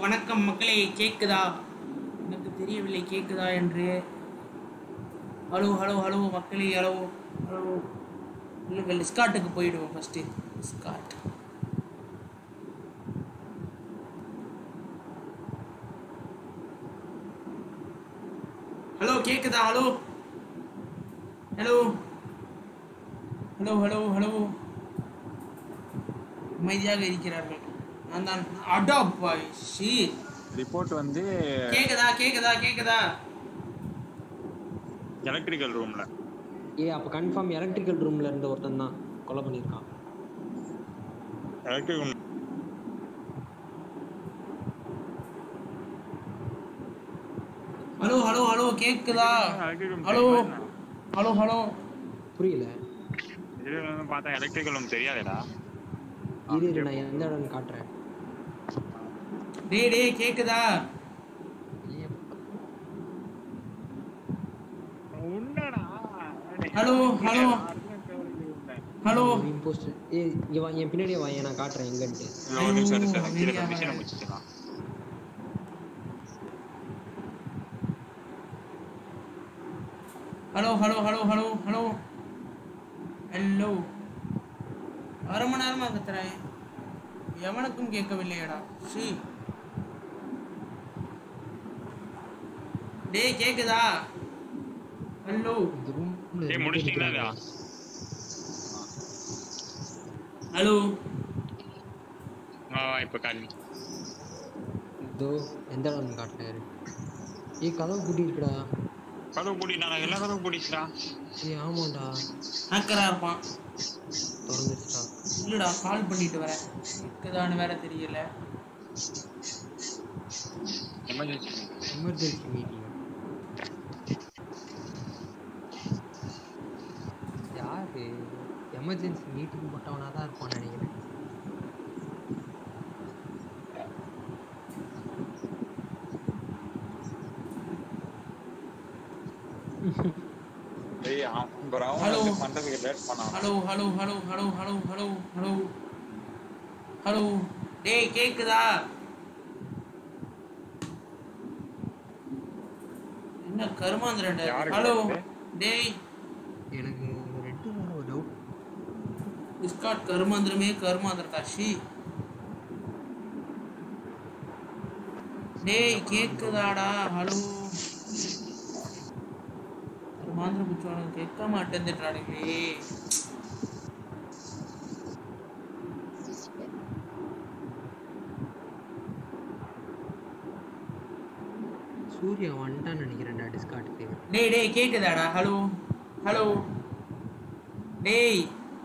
வணக்கம் மக்களே கேக்குதா எனக்கு தெரியவில்லை கேக்குதா என்று ஹலோ ஹலோ ஹலோ மக்களே ஹலோ ஹலோ இல்லைங்க டிஸ்கார்ட்டுக்கு போயிடுவோம் ஃபஸ்ட்டு டிஸ்கார்ட் ஹலோ கேக்குதா hello hello hello hello hello அமைதியாக இருக்கிறார்கள் நான் தான் அடா பாய் ஷீ ரிப்போர்ட் வந்து கேக்குதா கேக்குதா கேக்குதா எலக்ட்ரிக்கல் ரூம்ல ஏ அப்ப கன்ஃபார்ம் எலக்ட்ரிக்கல் ரூம்ல இருந்த ஒருத்தன் தான் கொலை பண்ணியிருக்கான் electric room hello hello hello கேக்குதா electric room hello hello hello புரியல பார்த்தா எலக்ட்ரிக்கல் ரூம் தெரியாதேடா இரு இரு நான் எந்த இடம்னு காட்டுறேன் டேய் டேய் கேக்குதா உன்னடா ஹலோ ஹலோ ஹலோ இம்போஸ்டர் ஏ இங்க வா என் பின்னாடியே வா நான் காட்டுறேன் எங்கன்ட்டு ஒரு நிமிஷம் இரு சார் கீழே ஐயோ, மிஷினை ஐயா. முடிச்சிடலாம் hello hello hello hello hello hello அரை மணி நேரமா கத்துறேன் எவனுக்கும் கேட்கவில்லையடா ஸ்ரீ டேய் கேக்குதா ஹலோ இந்த ரூம்ல ஏய் முடிச்சிட்டீங்களா இல்லையா? ஹலோ வா வா இப்போ காலி இதோ எந்த இடம்னு காட்டுறேன் ஏய் கதவு பூட்டி இருக்குடா கதவு பூட்டிட்டானா எல்லா கதவு பூட்டிச்சுடா ஏய் ஆமாண்டா ஹேக்கரா இருப்பான் திறந்துருச்சுடா இல்லடா கால் பண்ணிட்டு வரேன் இருக்குதான்னு வேற தெரியல எமர்ஜென்சி எமர்ஜென்சி மீட்டிங் யாரு எமர்ஜென்சி மீட்டிங் போட்டவனா தான் இருப்பான்னு நினைக்கிறேன் ஏய் பிரவுன் Hello. வந்து பண்றதுக்கு லேட் பண்ணான் hello hello hello hello hello hello hello hello டேய் கேக்குதா என்ன கருமாந்திரன் யாருக்கு ஹலோ கேக்குது? டேய் எனக்கு ரெண்டு வேற ஒரு டவுட் டிஸ்கார்ட் கருமாந்திரமே கருமாந்திரதா ஷி டேய் கேக்குதாடா ஹலோ கருமாந்திர குச்சோனும் கேட்க மாட்டேன்னுட்டானுங்களே சூர்யா வந்துட்டான்னு நினைக்கிறேன்டா டிஸ்கார்டுக்கு டேய் டேய் கேக்குதாடா ஹலோ ஹலோ டேய்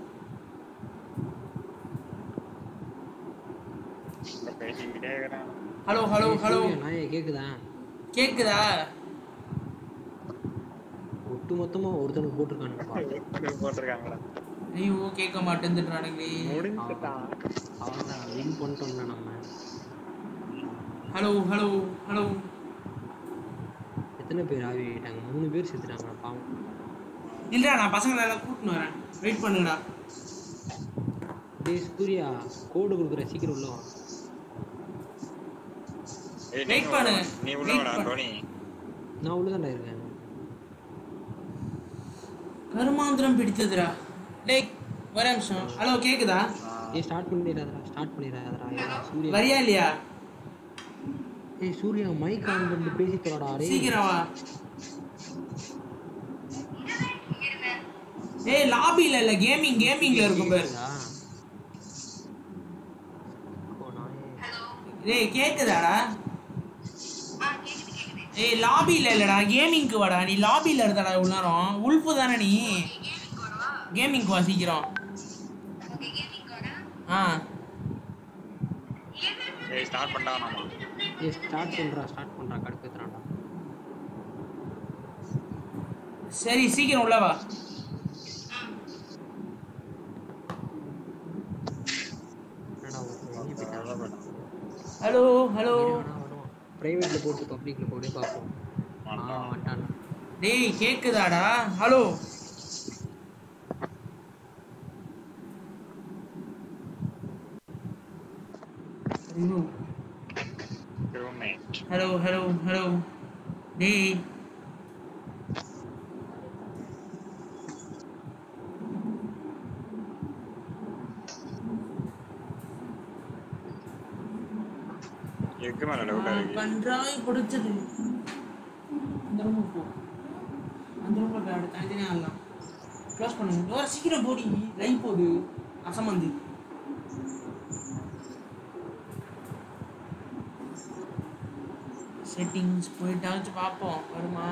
பேசிக்கிட்டே இருக்கிறேன் ஹலோ ஹலோ ஏய், ஹலோ சூர்யா, நாயே கேக்குதா கேக்குதா ஒட்டு மொத்தமா ஒருத்தனுக்கு போட்டிருக்கானுப்பா போட்டிருக்காங்களா ஐயோ கேட்க மாட்டேன்னுட்டானுங்களே முடிஞ்சுட்டான் அவன்தான் வின் பண்ணிட்டோம்னா நம்ம ஹலோ ஹலோ ஹலோ எத்தனை பேர் ஆவி ஆயிட்டாங்க மூணு பேர் செத்துட்டாங்க பாவம் இல்லடா நான் பசங்களை எல்லாம் கூட்டின்னு வரேன் வெயிட் பண்ணுங்கடா டேய் சூர்யா கோடு கொடுக்குற சீக்கிரம் உள்ள வா ஏய், Wait நீ பண்ணு. உள்ள- நீ உள்ள Wait வாடா பண்ணு. டோனி நான் உள்ளதான்டா இருக்கேன் கருமாந்திரம் பிடித்ததுடா டேய் ஒரு நிமிஷம் ஹலோ கேக்குதா ஏய் ஸ்டார்ட் பண்ணிடாதடா ஸ்டார்ட் பண்ணிடாதடா ஏடா சூர்யா வரியா இல்லையா ஏய் சூர்யா மைக் ஆன் பண்ணிட்டு பேசி தொலைடா டேய் சீக்கிரம் வா ஏய் லாபில இல்ல கேமிங் கேமிங்ல இருக்கும் பேர் கேக்குதா? ஓ, நாயே. டேய் கேக்குதாடா ஏய் லாபில இல்லடா கேமிங்க்கு வாடா நீ லாபில இருந்தடா இவ்வளவு நேரம் உல்ஃபு தானே நீ கேமிங்க்கு வா சீக்கிரம் ஆ ஏய் ஸ்டார்ட் பண்ணிட்டா நாம ஏய் ஸ்டார்ட் பண்றா ஸ்டார்ட் பண்றா கடுப்பேத்துறான்டா சரி சீக்கிரம் உள்ள வா என்னடா ஒருத்தன் வெளிய போயிட்டான். ஹலோ ஹலோ இரு, வேணா வருவான் பிரைவேட்ல போட்டு பப்ளிக்ல போட்டு பார்ப்போம் ஆ வந்துட்டான் டேய் கேக்குதாடா ஹலோ ஐயோ ஹலோ ஹலோ ஹலோ டேய் எக்கு மேல டவுட்டா இருக்கு கன்றாய் பிடிச்சது அந்த ரூமுக்கு போ அந்த ரூம்ல போய் அப்படி தனித்தனியாக ஆடலாம் க்ளோஸ் பண்ணுங்க டோர் சீக்கிரம் போடி லைவ் போகுது அசமந்து செட்டிங்ஸ் போயிட்டாச்சும் பார்ப்போம் வருமா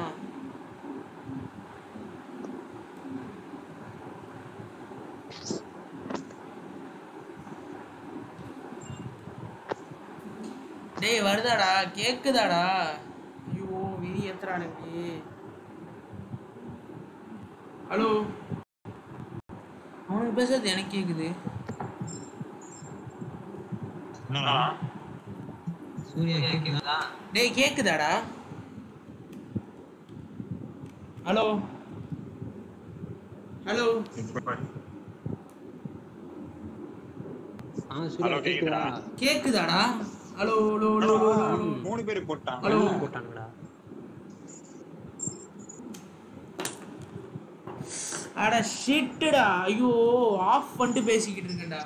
டேய் வருதாடா கேக்குதாடா ஐயோ விதி ஏத்துறானே இப்படி ஹலோ அவனுக்கு பேசுறது எனக்கு கேக்குது என்னடா சூர்யா கேக்குதா டேய் கேக்குதாடா ஹலோ ஹலோ இப்ப ஆ சூர்யா Hello, கேக்குதா கேக்குதாடா ஹலோ ஹலோ ஹலோ ஹலோ மூணு பேர் போட்டாங்க ஹலோ போட்டானுங்கடா அட ஷிட்டுடா ஐயோ ஆஃப் பண்ணிட்டு பேசிக்கிட்டு இருக்கேன்டா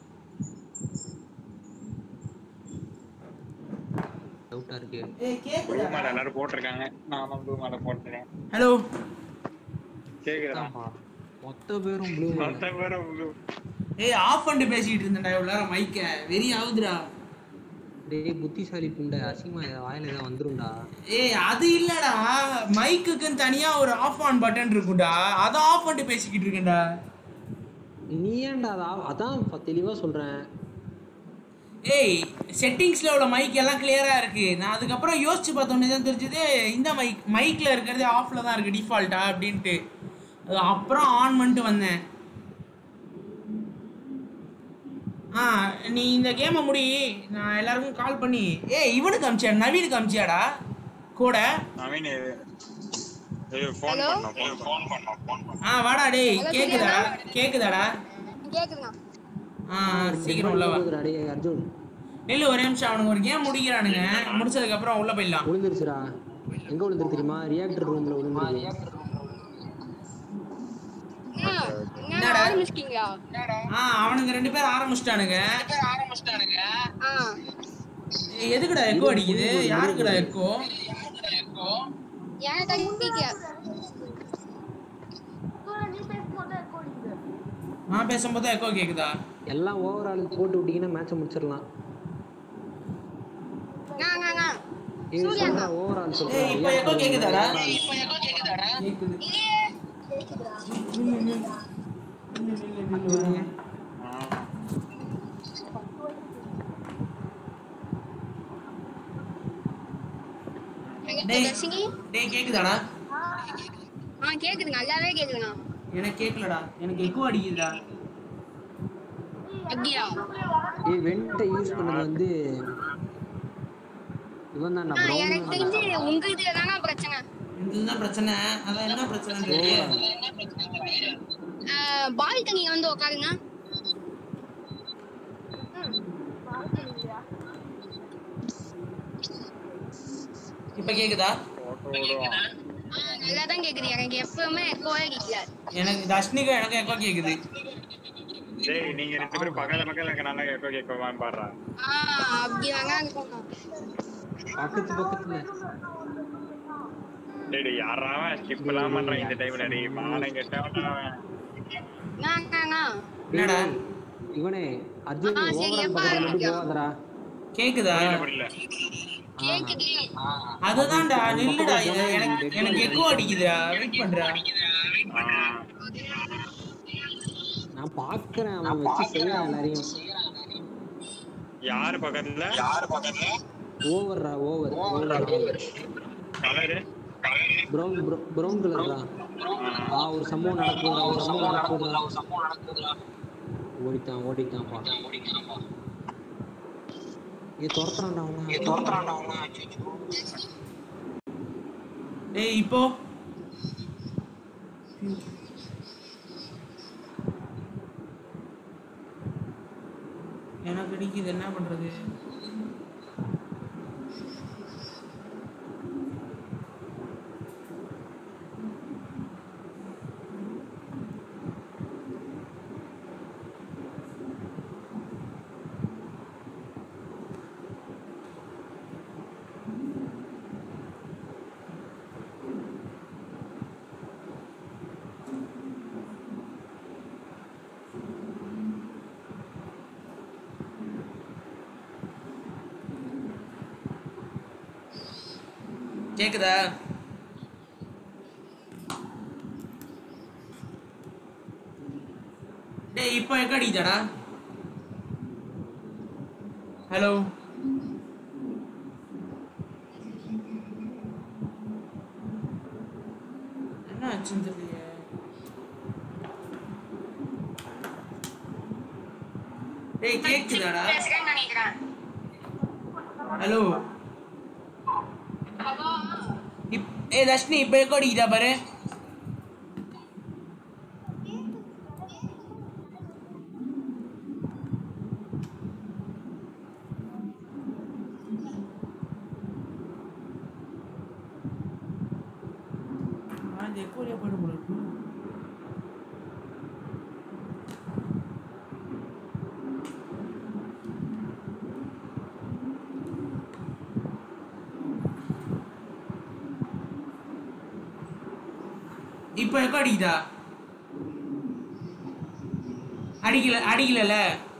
டவுட்டா இருக்கு ஏய் ப்ளூ மேல கேக்குதா எல்லாரும் போட்டிருக்காங்க நானும் ப்ளூ மேல போட்டேன் ஹலோ கேக்குதா ஆமா. மொத்த பேரும் ப்ளூ மொத்த பேரும் ப்ளூ ஏய் ஆஃப் பண்ணிட்டு பேசிக்கிட்டு இருந்தேன்டா இவ்வளவு நேரம் மைக்க வெறி ஆகுதுடா டேய் புத்திசாலி புண்டை அசிங்கமா ஏதாவது வாயில ஏதாவது வந்துரும்டா ஏய் அது இல்லடா மைக்குக்குன்னு தனியா ஒரு ஆஃப் ஆன் பட்டன் இருக்கும்டா அதை ஆஃப் பண்ணிட்டு பேசிக்கிட்டு இருக்கேன்டா நீ ஏன்டா அதை ஆ- அதான் இப்ப தெளிவா சொல்றேன் ஏய் செட்டிங்ஸ்ல உள்ள மைக் எல்லாம் கிளியரா இருக்கு நான் அதுக்கப்புறம் யோசிச்சு பார்த்தோன்னே தான் தெரிஞ்சது இந்த மைக் மைக்ல இருக்கிறது ஆஃப்ல தான் இருக்கு டிஃபால்ட்டா அப்படின்ட்டு அது அப்புறம் ஆன் பண்ணிட்டு வந்தேன் ஆ நீ இந்த கேமை முடி நான் எல்லாருக்கும் கால் பண்ணி ஏய் இவனுக்கு அமிச்சியா நவீனுக்கு அமிச்சியாடா கூட நவீன் ஃபோன் Hello? பண்ணோம் ஃபோன் பண்ணோம் ஃபோன் பண்ணோம் ஆ வாடா டேய் Hello, கேக்குதாடா கேக்குதாடா கேக்குதுண்ணா ஆ சீக்கிரம் உள்ள வா டேய் அர்ஜுன் நில்லு ஒரே நிமிஷம் அவனுக்கு ஒரு கேம் முடிக்கிறானுங்க முடிச்சதுக்கு அப்புறம் உள்ள போயிடலாம் விழுந்துருச்சுடா எங்க விழுந்துரு தெரியுமா ரியாக்டர் ரூம்ல விழுந்துரு அண்ணா, என்ன ஆரம்பிச்சிட்டீங்களா ஆ அவனுங்க ரெண்டு பேரும் ஆரம்பிச்சிட்டானுங்க ஆ ஏய், எதுக்குடா எக்கோ அடிக்குது யாருக்குடா எக்கோ எனக்கு கேட்கல நான் பேசும்போது எக்கோ கேக்குதா எல்லாம் ஓவர் ஆளுக்கு போட்டு விட்டீங்கன்னா மேட்சை முடிச்சிடலாம் அண்ணா, அண்ணா, அண்ணா. ஏய் சூர்யா சொல்றா ஓவர் ஆள் சொல்றா ஏய் இப்போ எக்கோ கேக்குதாடா கேக்குது இல்லையே. எங்க- டேய். தர்ஷினி? டேய் கேக்குதாடா ஆ கேக்குது நல்லாவே கேக்குதுண்ணா எனக்கு கேக்கலடா எனக்கு எக்கோ அடிக்குதுடா அப்படியா ஏய் வெண்ட்டை யூஸ் பண்ணது வந்து இவன் தான் ஆ எனக்கு தெரிஞ்சு ப்ரௌன் உங்க இதுல தானே பிரச்சனை இதுதான் பிரச்சனை அதான் என்ன பிரச்சனைன்றது பால்கனில வந்து உட்காருங்க இப்ப கேக்குதா போட்டோ விடுவோம் ஆ, நல்லா தான் கேக்குது எனக்கு எப்பவுமே எக்கோவே கேட்கல எனக்கு தர்ஷினிக்கு எனக்கு எக்கோ கேக்குது டேய் நீங்க ரெண்டு பேரும் பக்கத்துல பக்கத்துல இருக்கனால கேட்க கேட்கவான்னு பாடுறா ஆ அப்படி வேணா இருக்கும்ண்ணா பக்கத்து பக்கத்துல டேய் டேய் யாரா அவன் ஸ்கிப் எல்லாம் பண்றான் இந்த டைம்ல டேய் மானம் கெட்டவன் அவன் அண்ணா, அண்ணா, அண்ணா. என்னடா இவனே அர்ஜுன் ஆ, சரி, ஓவர் ஆல் எப்பா பக்கத்துல மட்டும் இருக்கியா? போகாதடா கேக்குதா புரியல கேக்குது அதுதான்டா நில்லுடா இது எனக்கு எனக்கு எக்கோ அடிக்குதுடா வெயிட் பண்றா ஆ, நான் பாக்குறேன் அவன் வச்சு செய்யறான் எல்லாரையும் யாரு பக்கத்துல யாரு பக்கத்துல ஓவர்ரா over over colour brown brown colour தான் ஆ ஒரு சம்பவம் நடக்குதுடா ஒரு சம்பவம் நடக்குதுடா ஓடிட்டான் ஓடிட்டான்ப்பா ஏ துரத்துறான்டா அவன ஏ துரத்துறான்டா அவன டேய் இப்போ எனக்கு அடிக்குது என்ன பண்றது கேக்குதா டேய் இப்போ எங்க அடிக்குதாடா ஹலோ என்ன ஆச்சுன்னு தெரியலையே டேய் கேக்குதாடா பேசுறேன்னு நினைக்கிறேன் ஹலோ இப் ஏ தர்ஷினி இப்போ எக்கோ அடிக்குதா பாரு ஆ இந்த எக்கோலியா போயிட போல இருக்கு இப்போ எக்கோ அடிக்குதா அடிக்கல அடிக்கலல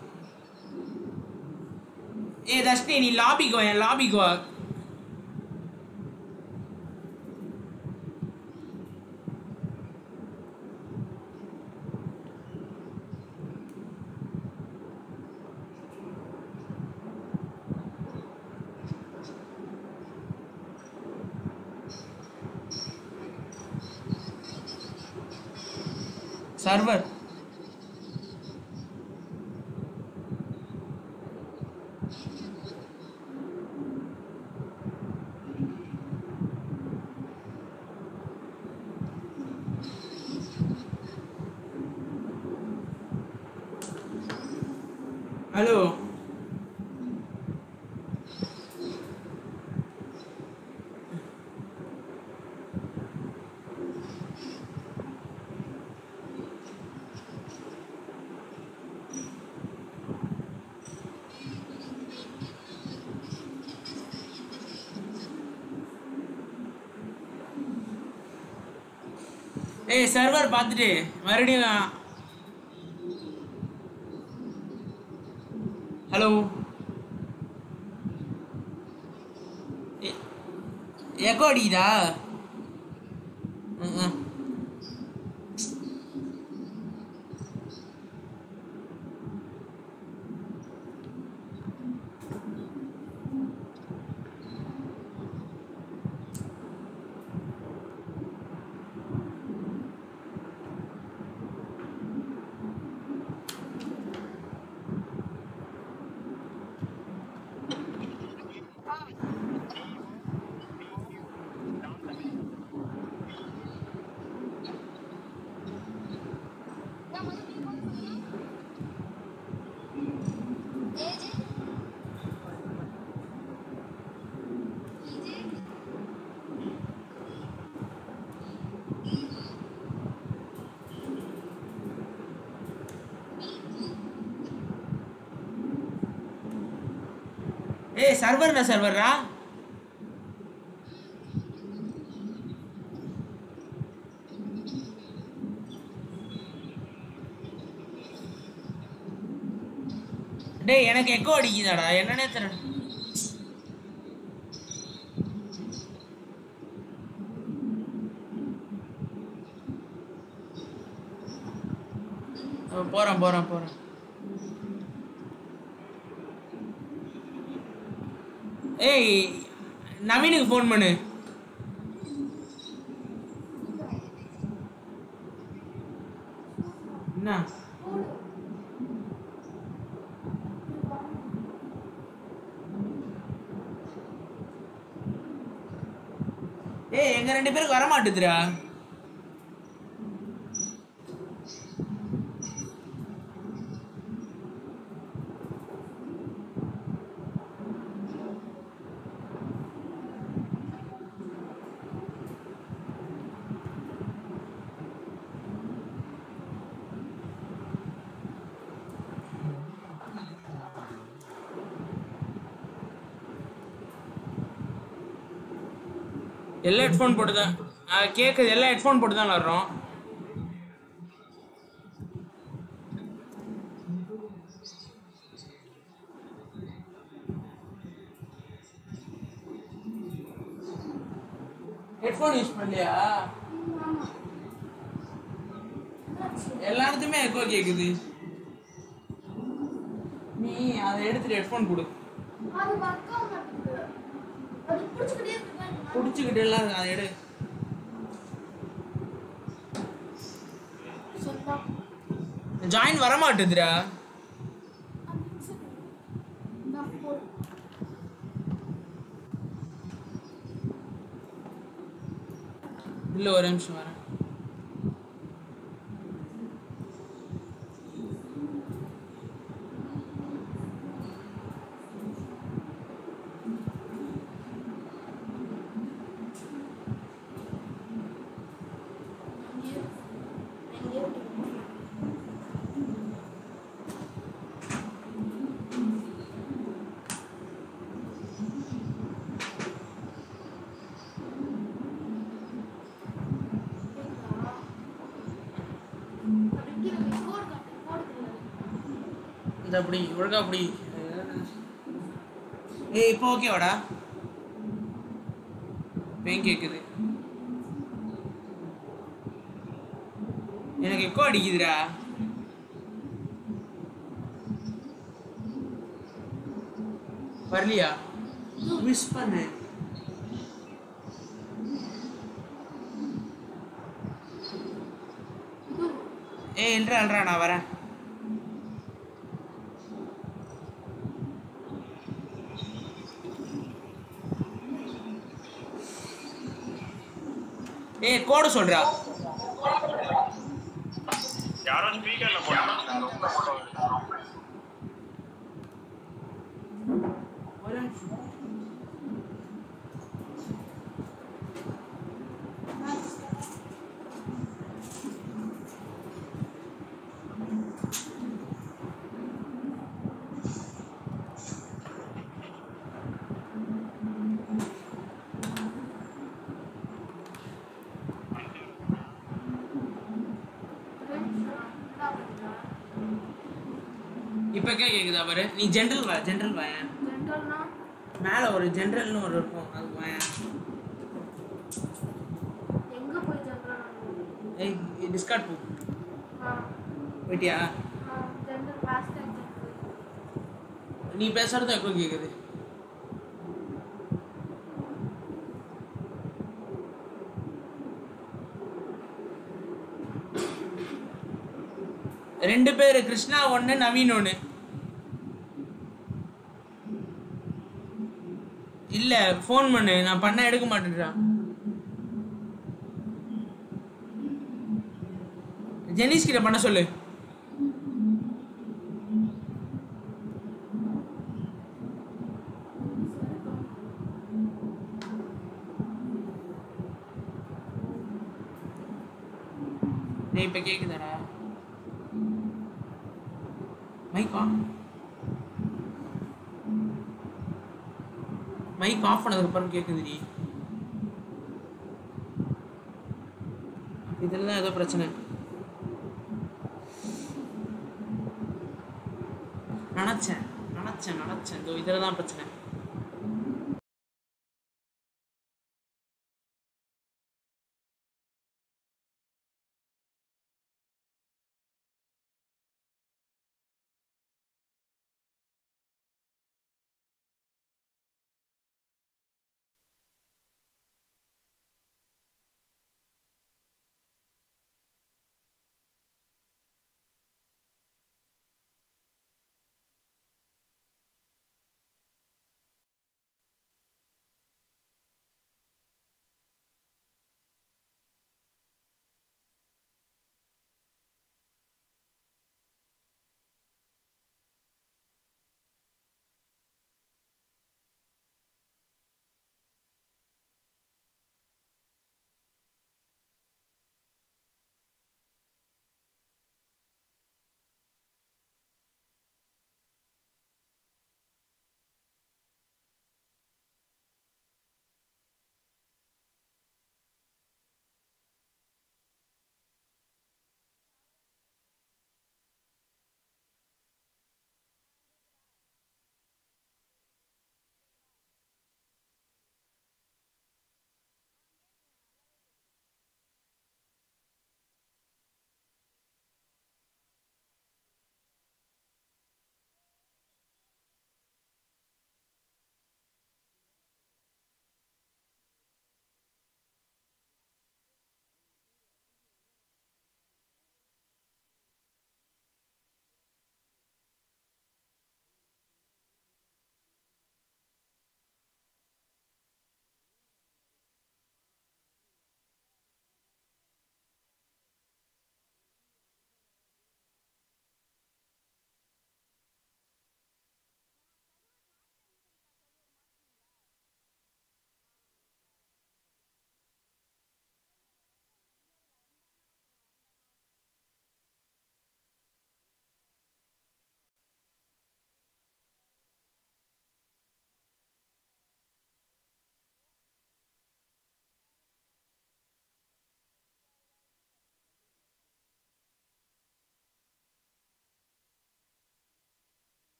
ஏ தர்ஷினி நீ லாபிக்கு வா என் லாபிக்கு வா சர்வர் ஹலோ ஏய் சர்வர் பார்த்துட்டு மறுபடியும் ஹலோ எக்கோ அடிக்குதா ம், ம். ஏய் சர்வர்னா சர்வர்ரா டேய் எனக்கு எக்கோ அடிக்குதாடா என்னன்னே தெரியல அஹ் போறேன் போறேன் போறேன் ஏய் நவீனுக்கு ஃபோன் பண்ணு என்ன ஏய் எங்க ரெண்டு பேருக்கு வர மாட்டுதுடா எல்லாம் ஹெட்ஃபோன் போட்டு தான் கேட்குது எல்லாம் ஹெட்ஃபோன் போட்டு தான் வர்றோம் ஹெட்ஃபோன் யூஸ் பண்ணலையா எல்லாத்துக்குமே எக்கோ கேக்குது நீ அதை எடுத்துட்டு ஹெட்ஃபோன் கொடு அது work ஆக மாட்டேங்குது. அது புடிச்சுக்கிட்டே இருக்கு பாருங்க. குடிச்சுக்கிட்டு எல்லாம் அதை எடு சொல்லா. ஜாயின் வர மாட்டேதுடா நான் போ- இல்ல ஒரு நிமிஷம் வரேன் இங்கே இங்கே இந்த அப்படி ஒழுங்கா அப்படி ஏய் இப்போ ஓகேவாடா பேன் கேக்குது எனக்கு எக்கோ அடிக்குதுடா வரலையா மிஸ் பண்ணேன் ஏய் எல்றா எல்றா நான் வரேன் ஏய் கோடு சொல்றா யாரோ ஸ்பீக்கர்ல போட்டாங்க ஒரு நிமிஷம். இப்ப கே கேக்குதா பாரு நீ ஜென்ரல் வா ஜென்ரல் வா ஜென்ரல்னா மேல ஒரு ஜென்ரல்னு ஒரு இருக்கும் அது வா எங்க போய் ஜென்ரல் ஏய் டிஸ்கார்ட் போ ஆ போயிட்டியா ஆ ஜென்ரல் ஹேஷ்டேக் நீ பேசுறது எக்கோ கேக்குது ரெண்டு பேரு கிருஷ்ணா ஒண்ணு நவீன் ஒண்ணு இல்ல ஃபோன் பண்ணு நான் பண்ண எடுக்க மாட்டேன்றான் ஜெனிஸ் கிட்ட பண்ண சொல்லு டேய் இப்ப கேக்குதாடா மைக் ஆன் மைக் ஆஃப் பண்ணதுக்கு அப்புறம் கேக்குதுடி இதுல தான் ஏதோ பிரச்சனை நினைச்சேன் நினைச்சேன் நினைச்சேன் இதோ இதுல தான் பிரச்சனை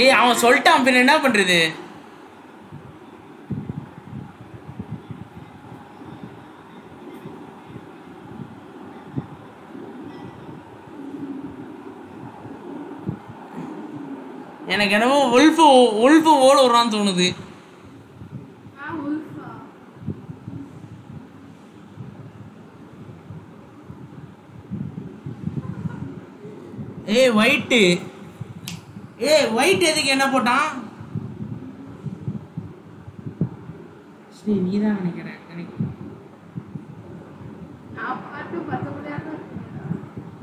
ஏய் அவன் சொல்லிட்டான் பின்ன என்ன பண்றது எனக்கு என்னவோ ஒல்ஃபு ஒல்ஃபு ஓட வரான்னு தோணுது ஆ உல்ஃபா ஏய் ஒயிட்டு ஏய் ஒயிட் எதுக்கு என்ன போட்டான் ஸ்ரீ நீ தான் நினைக்கிறேன் எனக்கு நான் பாட்டு பத்தபடியாக தான் இருக்கேன்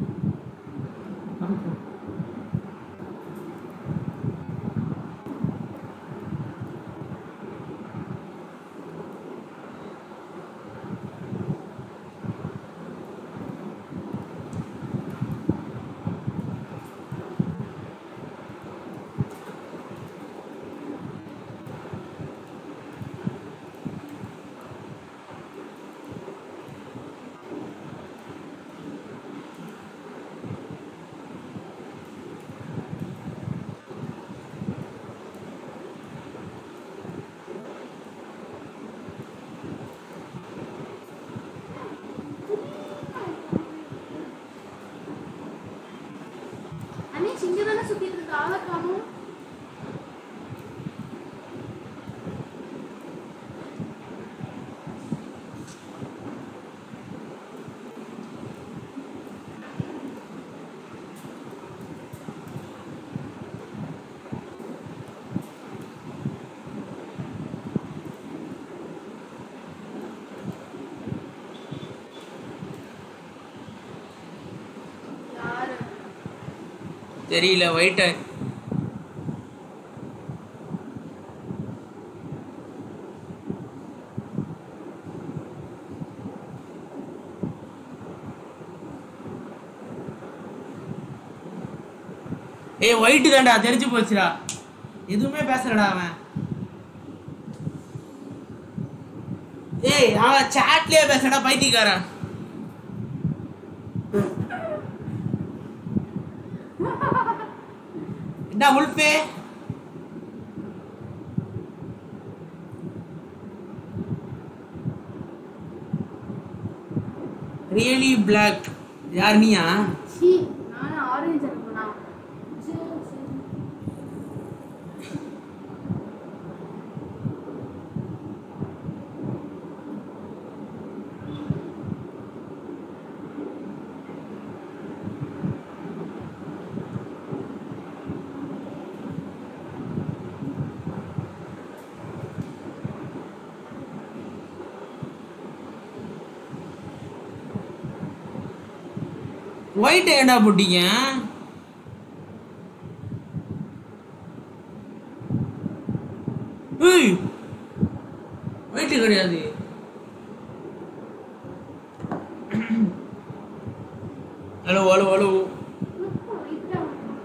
அண்ணே சிங்க தானே சுத்திட்டு இருக்க ஆளை காணும் யாரு தெரியல ஒயிட்ட ஏய் ஒயிட்டு தான்டா தெரிஞ்சு போச்சுடா எதுவுமே பேசலடா அவன் ஏய் அவன் சாட்லயே பேசடா பைத்தியக்காரன் என்ன உல்ஃபே ரியலி பிளாக் யார் நீயா சீ நானும் ஆரஞ்சு அனுப்புனா சரி சரி ஒயிட் ஏன்டா போட்டீங்க ஏய் ஒயிட் கிடையாது ஹலோ ஹலோ ஹலோ லைட்டா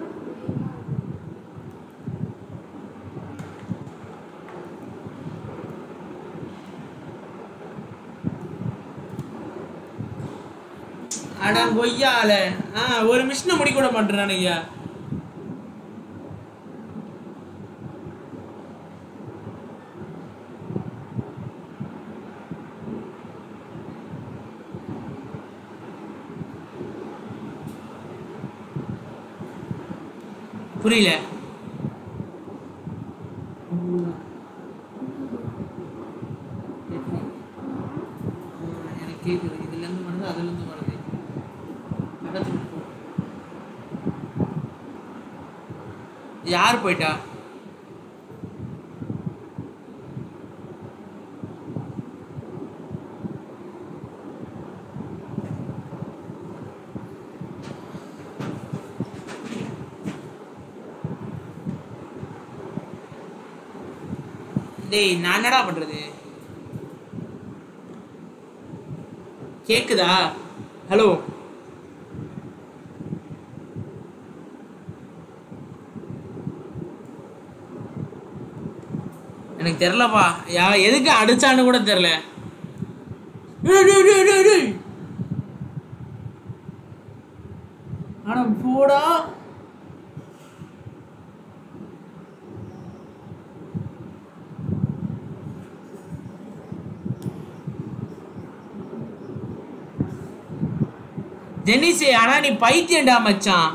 அட கொய்யால ஆ ஒரு மிஷினை முடிக்க கூட மாட்டேறான் ஐயா புரியல எனக்கு கேக்குது இதுல இருந்து வருது அதுல இருந்து வருது பக்கத்துல போ. யார் போயிட்டா டேய் நான் என்னடா பண்றது கேக்குதா ஹலோ எனக்கு தெரிலப்பா யா எதுக்கு அடிச்சான்னு கூட தெரில டேய், டேய், டேய், டேய், டேய். அட போடா ஜெனிஸே ஆனா நீ பைத்தியம்டா மச்சான்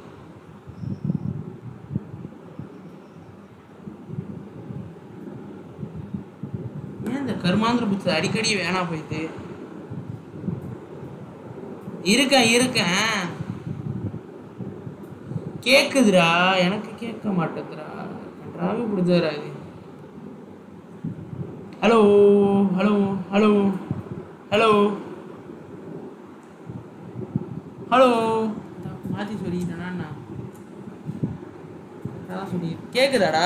ஏன் இந்த கருமாந்திர புத்தர் அடிக்கடி வேணாம் போயிட்டு இருக்கேன் இருக்கேன் கேக்குதுடா எனக்கு கேட்க மாட்டேங்குதுடா கன்றாவே கொடுத்துறா இது hello hello hello hello hello மாற்றி சொல்லிட்டேனா அதான் சொல்லி கேக்குதாடா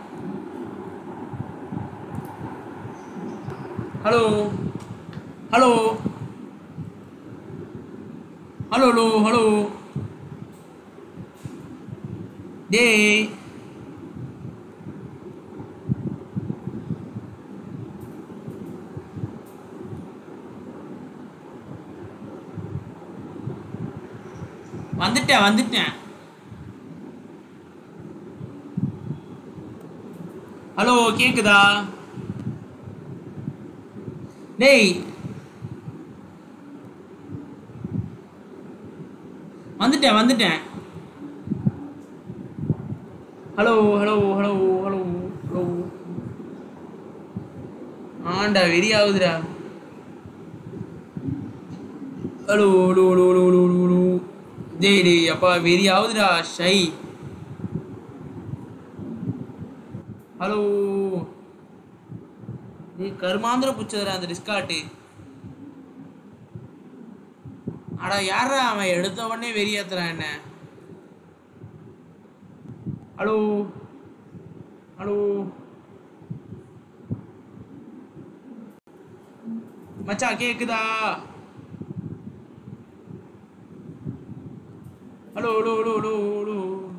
hello hello hello hello hello டேய் வந்துட்டேன் வந்துட்டேன் ஹலோ கேக்குதா டேய் வந்துட்டேன் வந்துட்டேன் hello hello hello hello hello ஆண்டா வெறி ஆகுதுடா hello hello hello hello hello hello hello டேய் டேய் அப்பா வெறி ஆகுதுடா ஷை ஹலோ டேய் கருமாந்திர புச்சதுடா அந்த டிஸ்காட்டு அடா யாரா அவன் எடுத்த உடனே வெறியாத்துறான் என்ன ஹலோ ஹலோ மச்சான் கேக்குதா hello hello hello hello hello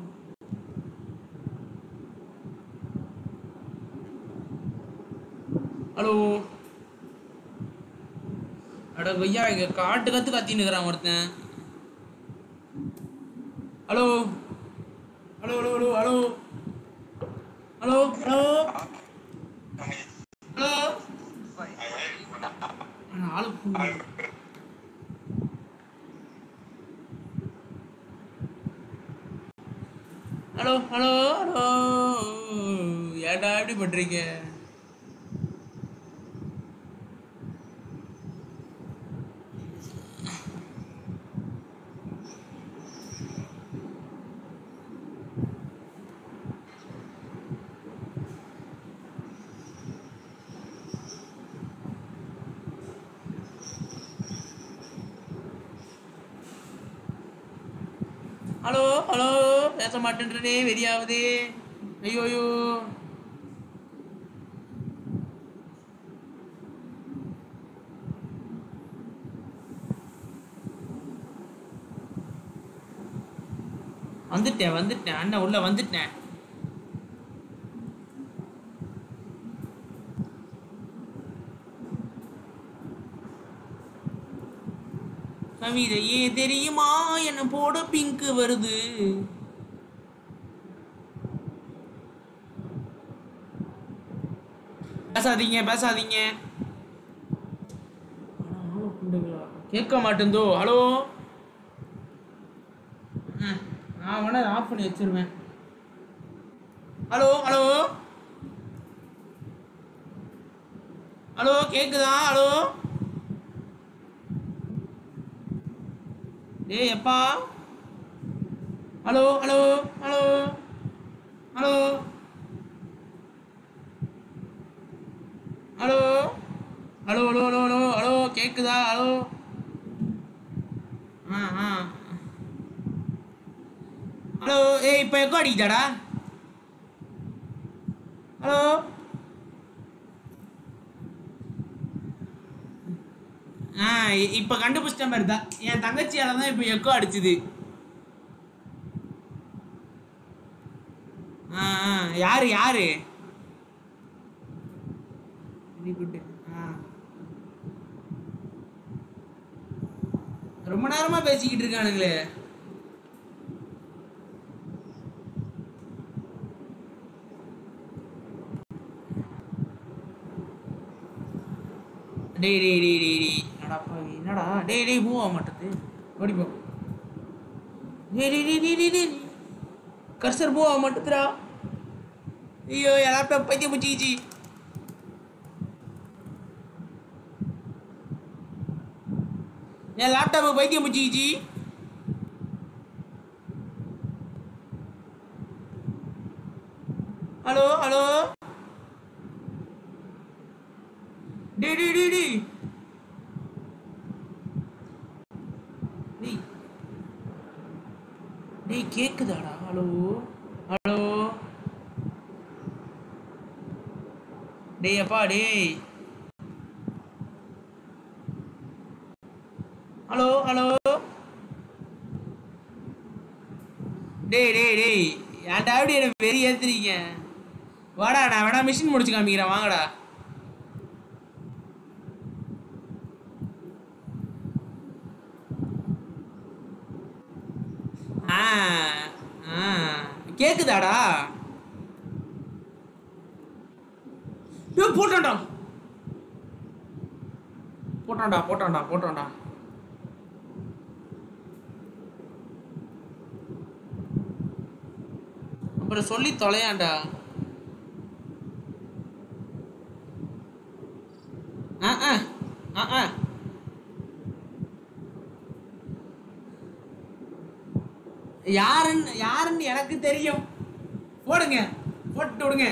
hello அட கொய்யா இங்க காட்டு கத்து கத்தின்னு இருக்கிறான் ஒருத்தன் hello hello hello hello hello hello hello hello அட, ஆளு புண்ணு. ஹலோ ஹலோ ஹலோ ஏன்டா இப்படி பண்றீங்க ஹலோ ஹலோ பேச மாட்டேன்றனே வெறியாவது ஐயோ ஐயோ வந்துட்டேன் வந்துட்டேன் அண்ணன் உள்ள வந்துட்டேன் கவிதையே தெரியுமா என்ன போட பிங்க் வருது பேசாதீங்க பேசாதீங்க கேட்க மாட்டேந்தோ ஹலோ ம், நான் வேணா ஆஃப் பண்ணி வச்சிருவேன் ஹலோ ஹலோ ஹலோ கேக்குதா ஹலோ டேய் எப்பா hello hello hello hello hello hello hello hello hello hello கேக்குதா ஹலோ ஆ ஆ ஹலோ ஏய் இப்போ எக்கோ அடிக்குதாடா ஹலோ ஆ இ- இப்ப கண்டுபிடிச்சிட்ட மாதிரி தான் என் தங்கச்சியால தான் இப்போ எக்கோ அடிச்சுது ஆ ஆ யாரு யாரு வெரி குட் ஆ ரொம்ப நேரமா பேசிக்கிட்டு இருக்கானுங்களே டேய் டேய் டேய் டேய் டேய் அடப்பா என்னடா டேய் டேய் மூவ் ஆக மாட்டேது ஓடிப்போம் டேய் டேய் டேய் டேய் டேய் டேய் கர்சர் போவா மட்டுத்துடா ஐயோ என் லேப்டாப் பைத்தியம் பிடிச்சிக்கிச்சு என் லேப்டாப் பைத்தியம் பிடிச்சிக்கிச்சு ஹலோ ஹலோ டி டி டி டி டேய் டேய் கேக்குதாடா ஹலோ ஹலோ டேய் அப்பா டேய் ஹலோ ஹலோ டேய் டேய் டேய் ஏன்டா அப்படி என்ன வெறி ஏத்துறீங்க வாடா நான் வேணா மிஷின் முடிச்சு காமிக்கிறேன் வாங்கடா ஆ ஆ கேக்குதாடா டேய், போட்டான்டா போட்டான்டா போட்டான்டா போட்டான்டா அப்புறம் சொல்லி தொலையாண்டா ஆ ஆ ஆ ஆ யாருன்னு யாருன்னு எனக்கு தெரியும் போடுங்க போட்டு விடுங்க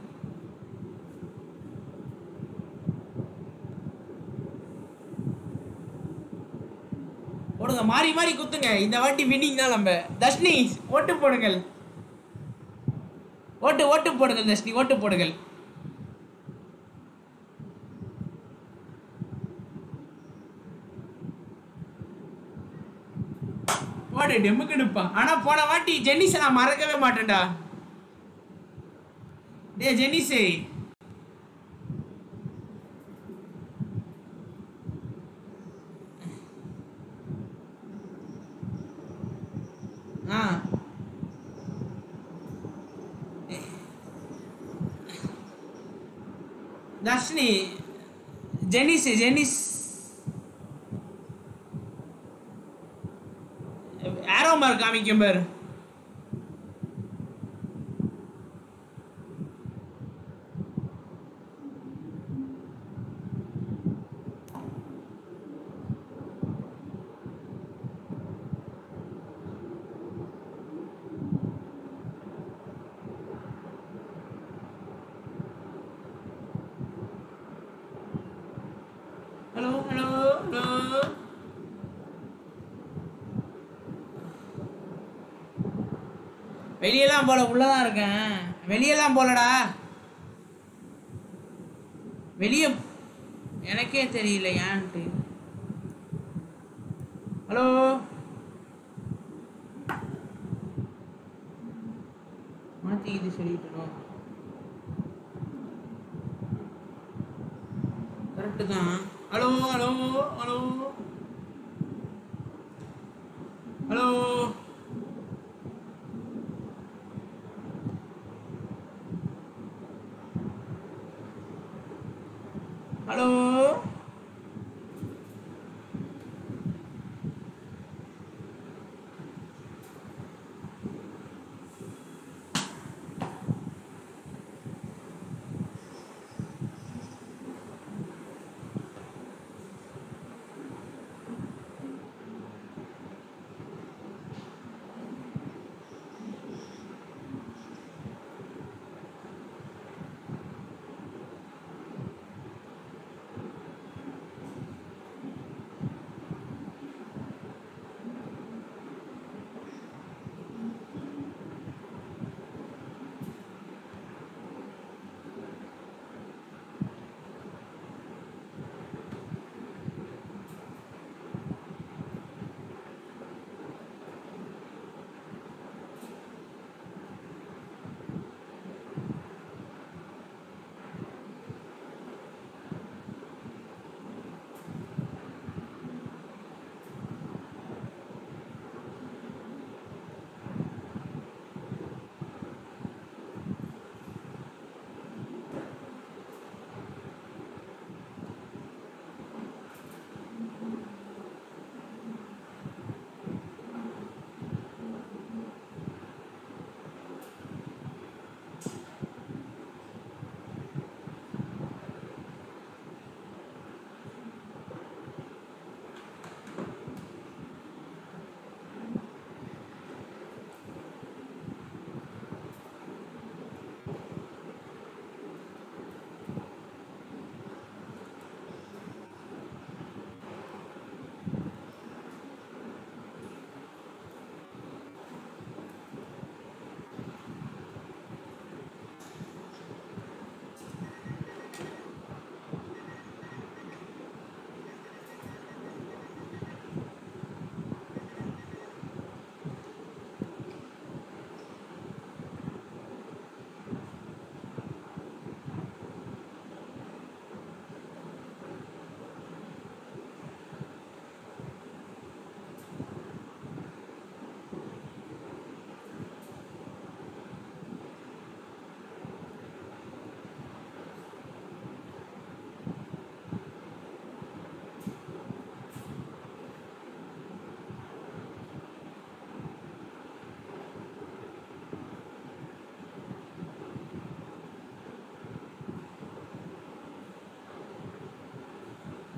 போடுங்க மாறி மாறி குத்துங்க இந்த வாட்டி வின்னிங் தான் நம்ம தர்ஷினி ஓட்டு போடுங்கள் ஓட்டு ஓட்டு போடுங்கள் தர்ஷினி ஓட்டு போடுங்கள் போடு டெம்முக்கு நிப்பா ஆனா போன வாட்டி ஜென்னிஸை நான் மறக்கவே மாட்டேன்டா டே ஜென்னிஸே ஆ தர்ஷினி ஜெனிஸ் ஜெனிஸ் ஆரோ மார்க் காமிக்கும் பாரு ஹலோ ஹலோ ஹலோ வெளியெல்லாம் போல உள்ளதான் இருக்கேன் வெளியெல்லாம் போலடா வெளிய எனக்கே தெரியல ஏன்ட்டு ஹலோ மாத்தி இது சொல்லிட்டோம் கரெக்டு தான் hello hello hello hello hello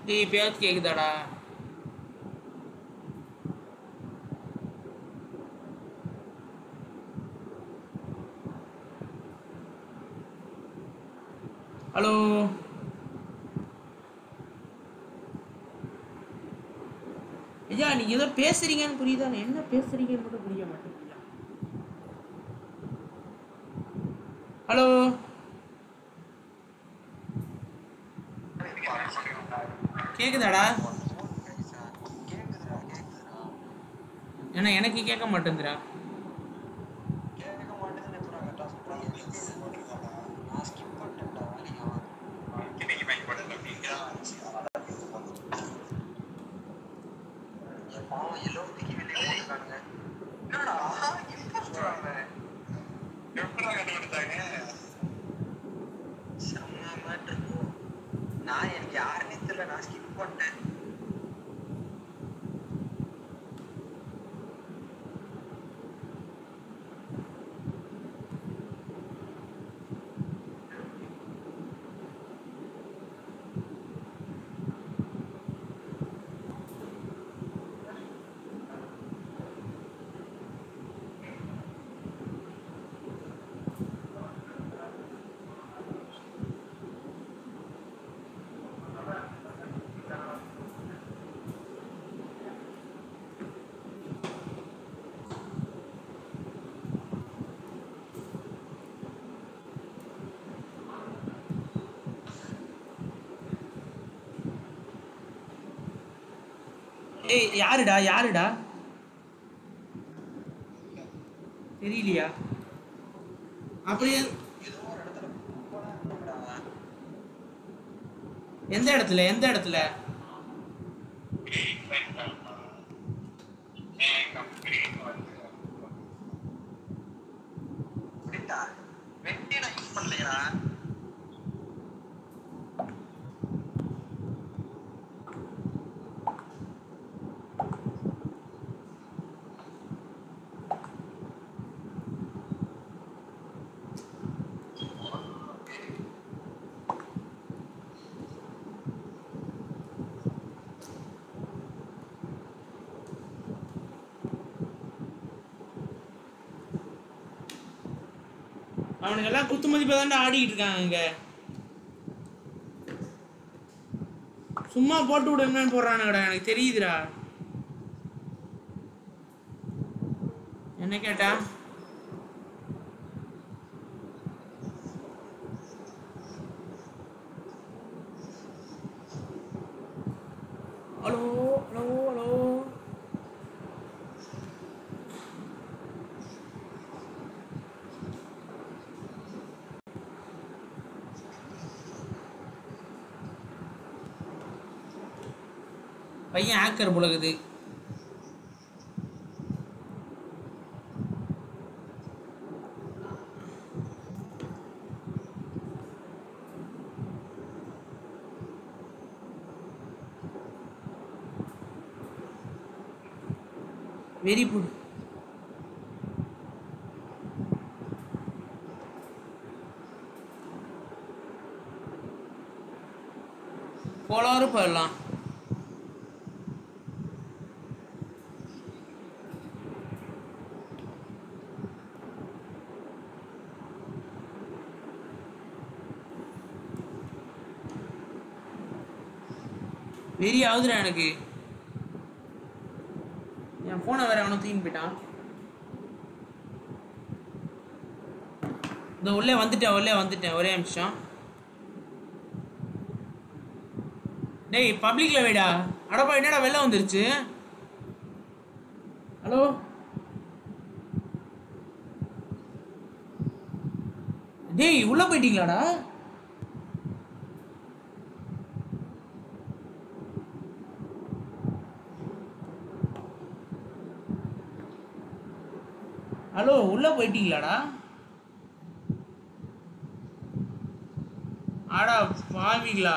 டேய் பேச்சு கேக்குதாடா ஹலோ ஐயா நீங்க ஏதோ பேசுறீங்கன்னு புரியுதா நான் என்ன பேசுறீங்கன்னு மட்டும் புரிய மாட்டேங்குது ஹலோ கேக்குதாடா ஏன்னா எனக்கு கேட்க மாட்டேங்குதுடா நான் எனக்கு யாருன்னே தெரியல நான் ஸ்கிப் பண்ணிட்டேன் ஏய் யாருடா யாருடா தெரியலையா அப்படியே எந்த இடத்துல எந்த இடத்துல அப்படின்டா வெட்டி நான் யூஸ் பண்ணலையா அவனுங்க எல்லாம் குத்து மதிப்பை தாண்டா ஆடிட்டு இருக்காங்க இங்க சும்மா போட்டு விடுங்கன்னு போடுறானுங்கடா எனக்கு தெரியுதுடா என்ன கேட்டா ஹலோ ஹலோ ஹலோ பையன் ஹேக்கர் புலகுது வெரி குட் போலாரு போயிடலாம் வெறி ஆகுதுடா எனக்கு என் போனை வேற அவனை தூக்கின்னு போயிட்டான் இந்த உள்ளே வந்துட்டேன் உள்ளே வந்துட்டேன் ஒரே நிமிஷம் டேய் பப்ளிக்ல வைடா அடப்பா என்னடா வெளில வந்துருச்சு ஹலோ டேய் உள்ள போயிட்டீங்களாடா ஹலோ உள்ள போயிட்டீங்களாடா ஆடா பாவிங்களா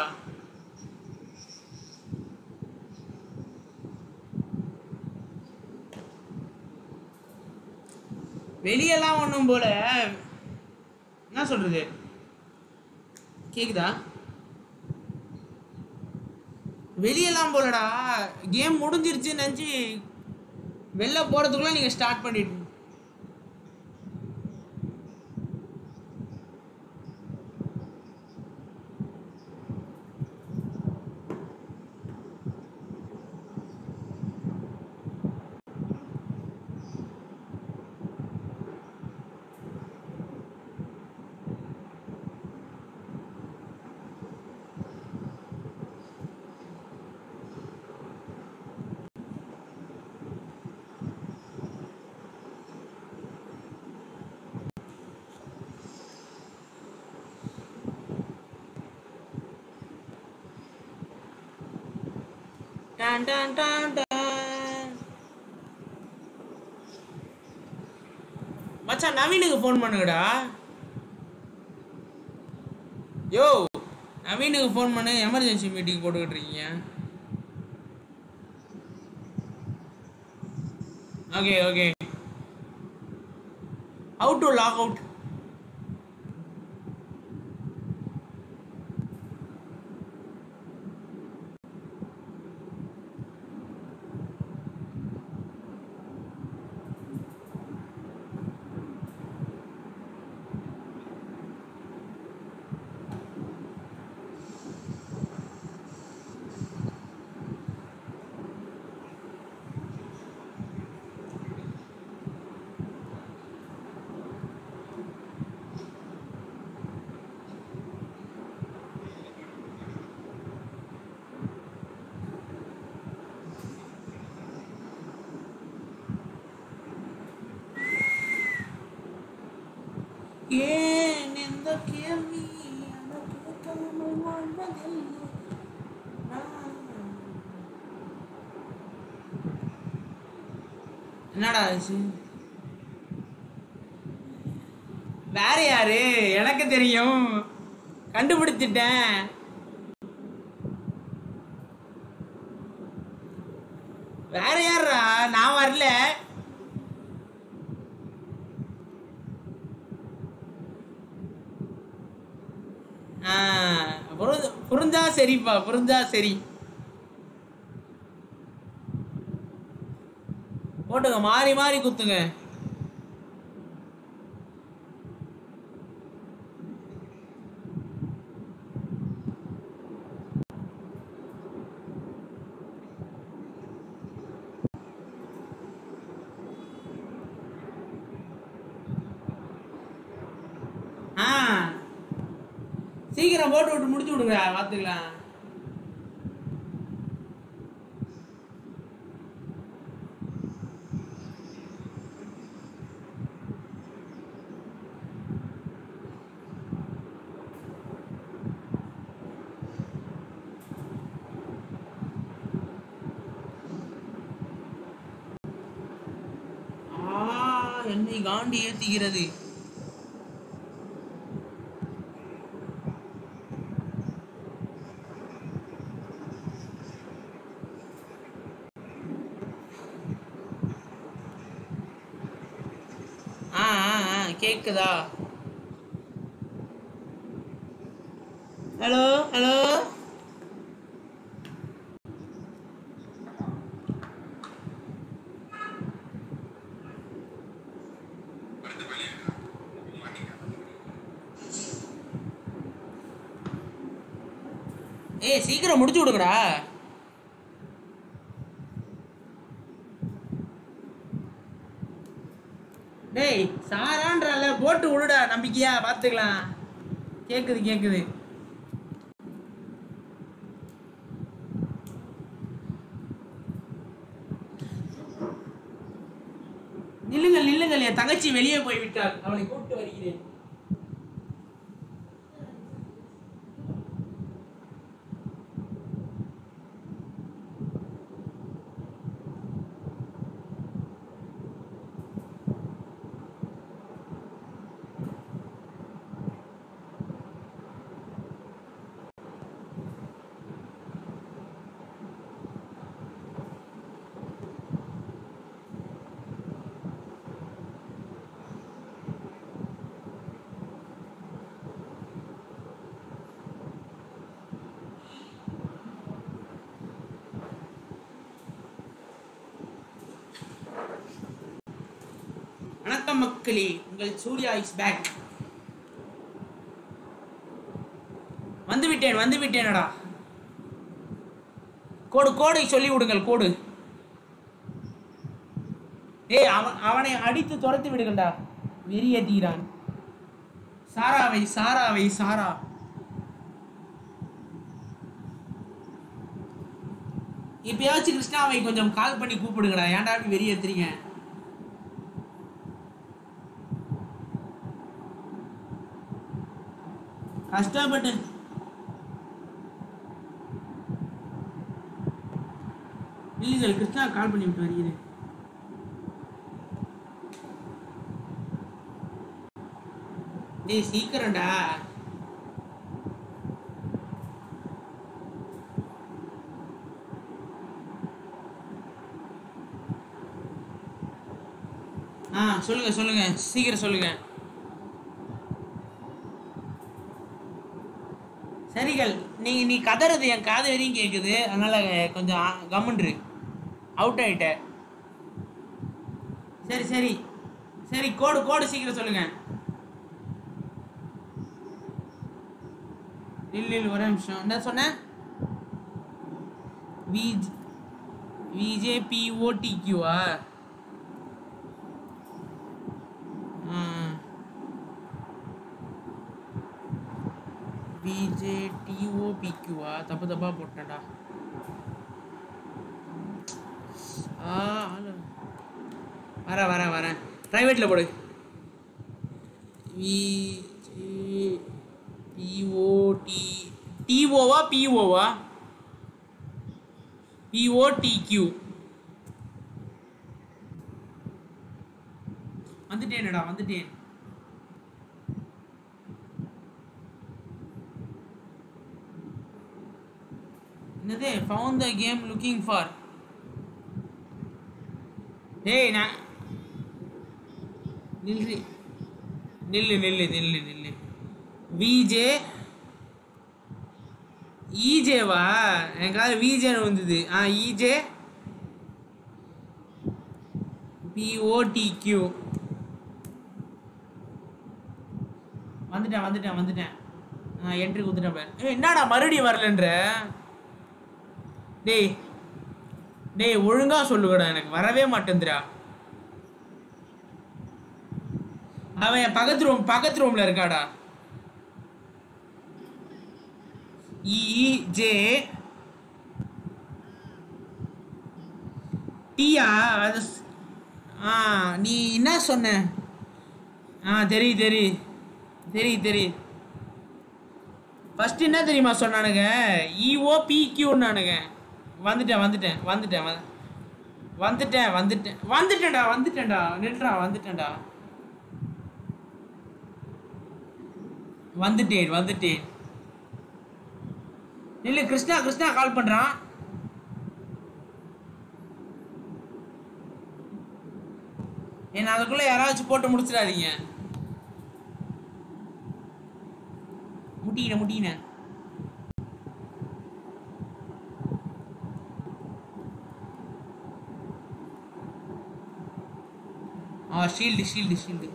வெளியெல்லாம் ஒன்றும் போல என்ன சொல்றது கேக்குதா வெளியெல்லாம் போலடா கேம் முடிஞ்சிருச்சுன்னு நினச்சி வெளில போகிறதுக்குள்ளே நீங்கள் ஸ்டார்ட் பண்ணிட்டு டான் டான் டான் டான். மச்சான் நவீனுக்கு ஃபோன் பண்ணுங்கடா யோ நவீனுக்கு ஃபோன் பண்ணு எமர்ஜென்சி மீட்டிங் போட்டுக்கிட்டு இருக்கீங்க okay okay out to log out ஏன் இந்த கேள்வி எனக்கு கேட்காமல் வாழ்வதில்லை நான். என்னடா ஆச்சு வேற யாரு எனக்கு தெரியும் கண்டுபிடிச்சிட்டேன் வேற யாரா நான் வரல ஆ, புரிஞ்சு- புரிஞ்சா சரிப்பா புரிஞ்சா சரி போட்டுங்க மாறி மாறி குத்துங்க ஆ சீக்கிரம் போட்டு விட்டு முடிச்சு விடுங்க பார்த்துக்கலாம் ஆ, என்னை காண்டி ஏத்துகிறது ஆ ஆ ஆ கேக்குதா ஹலோ ஹலோ ஏய் சீக்கிரம் முடிச்சு விடுங்கடா டேய் சாரான்றல போட்டு விடுடா நம்பிக்கையா பார்த்துக்கலாம் கேக்குது கேக்குது நில்லுங்கள் நில்லுங்கள் என் தங்கச்சி வெளியே போய் விட்டாள் அவளை கூப்பிட்டு வருகிறேன் மக்களே உங்கள் சூர்யா இஸ் பேக் வந்து விட்டேன் வந்து விட்டேனடா கோடு கோடை சொல்லி விடுங்கள் கோடு ஏய் அவன் அவனை அடித்து துரத்தி விடுங்கள்டா வெறியேற்றுகிறான் சாராவை சாராவை சாரா இப்பயாச்சும் கிருஷ்ணாவை கொஞ்சம் கால் பண்ணி கூப்பிடுங்கடா ஏன்டா அப்படி வெறியேத்துறீங்க கஷ்டப்பட்டு இல்லைங்க கிருஷ்ணா கால் பண்ணி விட்டு வருகிறேன் டேய் சீக்கிரம்டா ஆ சொல்லுங்க சொல்லுங்க சீக்கிரம் சொல்லுங்க சரிகள் நீ நீ கதறது என் காது வரையும் கேட்குது அதனால கொஞ்சம் ஆ- கம்முன்று அவுட் ஆயிட்ட சரி சரி சரி கோடு கோடு சீக்கிரம் சொல்லுங்க இல்ல இல்ல ஒரே நிமிஷம் என்ன சொன்ன விஜ் விஜேபிஓடிக்யூவா பிஜேடிஓபிக்யூவா தப்பு தப்பா போட்டேன்டா ஆ ஆளு. வரேன் வரேன் வரேன் ப்ரைவேட்டில் போடு விஜே பிஓடி டிஓவா பிஓவா பிஓடிக்யூ வந்துட்டேனடா வந்துட்டேன் என்னது found the game looking for டேய் நான் நில்லு நில்லு நில்லு நில்லு நில்லு விஜே ஈஜேவா எனக்காவது விஜேன்னு வந்தது ஆ ஈஜே பிஓடிக்யூ வந்துட்டேன் வந்துட்டேன் வந்துட்டேன் ஆ என்ட்ரி கொடுத்துட்டேன் பாரு. ஏய், என்னடா மறுபடியும் வரலன்ற டேய் டேய் ஒழுங்கா சொல்லுங்கடா எனக்கு வரவே மாட்டேங்குதுடா அவன் என் பக்கத்து ரூம் பக்கத்து ரூம்ல இருக்காடா இ ஜே டீயா அது ஸ்- ஆ நீ என்ன சொன்ன ஆ தெரியும் தெரியும் தெரியும் தெரியும் ஃபர்ஸ்ட் என்ன தெரியுமா சொன்னானுங்க இஓ பிக்யூன்னானுங்க வந்துட்டேன் வந்துட்டேன் வந்துட்டேன் வ- வந்துட்டேன் வந்துட்டேன் வந்துட்டேன்டா வந்துட்டேன்டா நில்றா வந்துட்டேன்டா வந்துட்டேன் வந்துட்டேன் இல்ல கிருஷ்ணா கிருஷ்ணா கால் பண்றான் என்ன அதுக்குள்ள யாராச்சும் போட்டு முடிச்சிடாதீங்க முட்டின முட்டின ஆ ஷீல்டு ஷீல்டு ஷீல்டு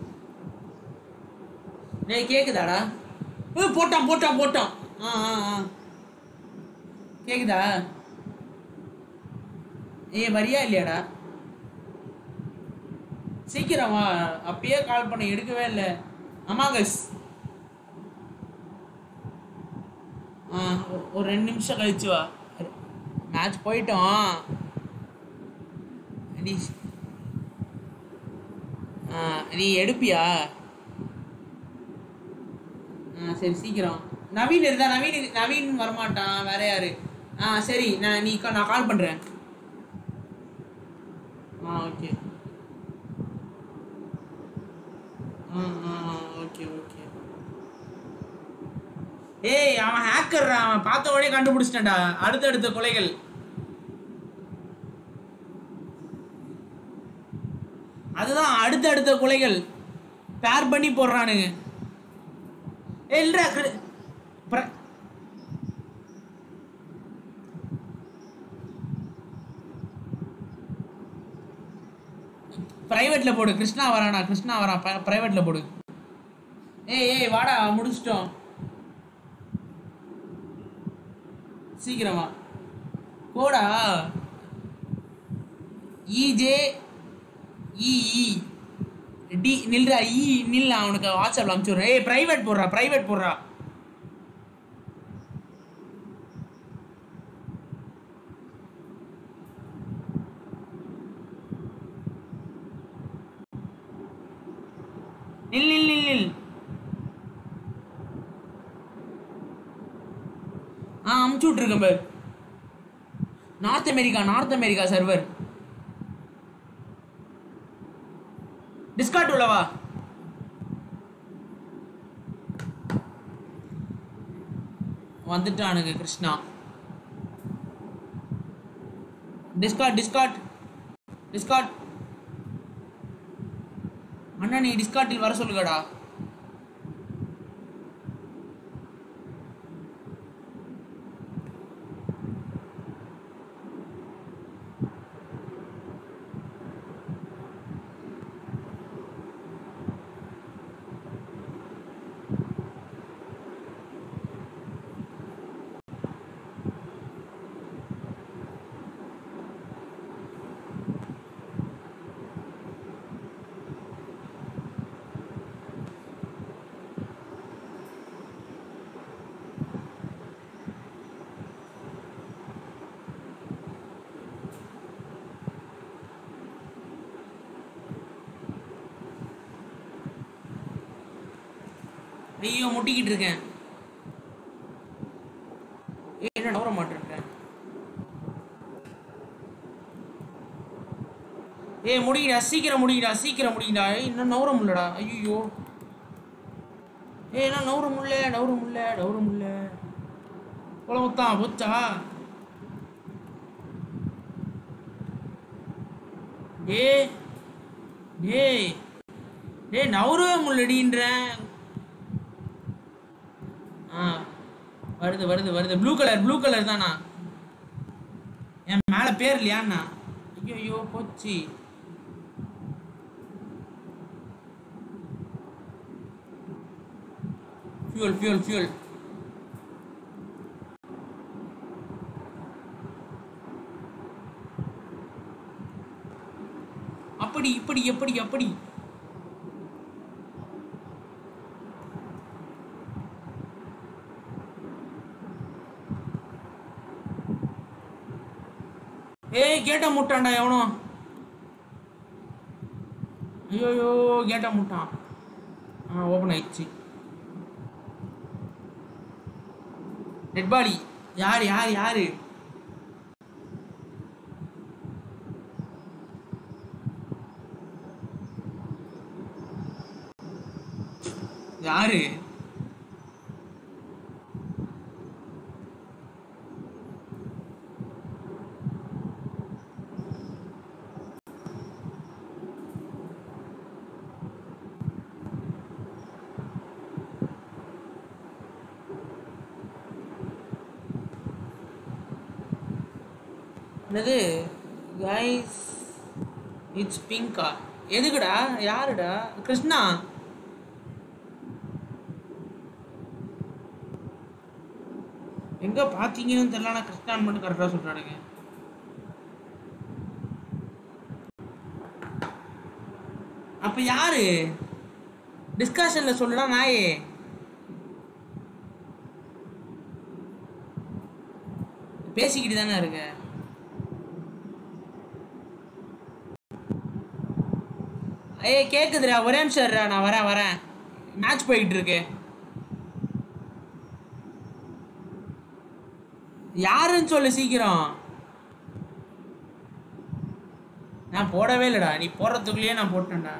டேய் கேக்குதாடா ஏய் போட்டான் போட்டான் போட்டான் ஆ ஆ ஆ கேக்குதா ஏய் வரியா இல்லையாடா சீக்கிரம் வா அப்பயே கால் பண்ண எடுக்கவே இல்லை அமாகஸ் ஆ ஒ- ஒரு ரெண்டு நிமிஷம் கழிச்சு வா மேட்ச் போயிட்டோம் நீ ஆ நீ எடுப்பியா ஆ சரி சீக்கிரம் நவீன் இருந்தா நவீன் இது- நவீன் வரமாட்டான் வேற யாரு ஆ சரி நான் நீ கா- நான் கால் பண்றேன் ஆ ஓகே ஆ ஆ ஓகே ஓகே ஏய் அவன் ஹேக்கர்ரா அவன் பார்த்த உடனே கண்டுபிடிச்சிட்டான்டா அடுத்தடுத்த கொலைகள் அதுதான் அடுத்தடுத்த கொலைகள் பேர் பண்ணி போடுறானுங்க ஏய் இல்லடா கிரு- பிர- பிரைவேட்ல போடு கிருஷ்ணா வரானா கிருஷ்ணா வரான் பிரைவேட்ல போடு ஏய் ஏய் வாடா முடிச்சிட்டோம் சீக்கிரமா போடா இஜே இ டி நில்றா இ நில் நான் உனக்கு வாட்ஸ்அப்ல அனுப்பிச்சுடுறேன் ஏய் பிரைவேட் போடுறா பிரைவேட் போடுறா நில் நில் நில் நில் ஆ அமுச்சு விட்ருக்கேன் பார் North America North America server discord உள்ளவா வந்துட்டானுங்க கிருஷ்ணா டிஸ்கார்ட் டிஸ்கார்ட் டிஸ்கார்ட் அண்ணா நீ டிஸ்கார்ட்டில் வர சொல்லுங்கடா ஐயோ முட்டிக்கிட்டு இருக்கேன் ஏய், என்ன நவர மாட்டேன் ஏய் முடிங்கடா சீக்கிரம் முடிங்கடா சீக்கிரம் முடிங்கடா ஏய் இன்னும் நவர முடியலடா ஐயோ ஏய் என்ன நவர முடியல நவர முடியல நவர முடியல குழம்பத்தான் போச்சா டேய் டேய் டேய் நவரவே முடியலடின்றேன் ஆ வருது வருது வருது ப்ளூ கலர் ப்ளூ கலர் தானா என் மேலே பேர் இல்லையாண்ணா ஐயோ ஐயோ போச்சு ஃபியூல் ஃபியூல் ஃபியூல் அப்படி இப்படி எப்படி எப்படி ஏய் கேட்ட முட்டான்டா எவனோ ஐயோயோ கேட்ட முட்டான் ஆ ஓப்பன் ஆயிடுச்சு டெட் பாடி யார் யார் யாரு யாரு என்னது கைஸ் இட்ஸ் பிங்கா எதுக்குடா யாருடா கிருஷ்ணா எங்க பாத்தீங்கன்னு தெரியல ஆனா கிருஷ்ணான் மட்டும் கரெக்டா சொல்றானுங்க அப்ப யாரு டிஸ்கஷன்ல சொல்லுடா நாயே பேசிக்கிட்டு தானே இருக்க ஏய் கேக்குதுடா ஒரே நிமிஷம் இருடா, நான் வரேன் வரேன் மேட்ச் போயிட்டு இருக்கு யாருன்னு சொல்லு சீக்கிரம் நான் போடவே இல்லைடா நீ போடுறதுக்குள்ளேயே நான் போட்டேன்டா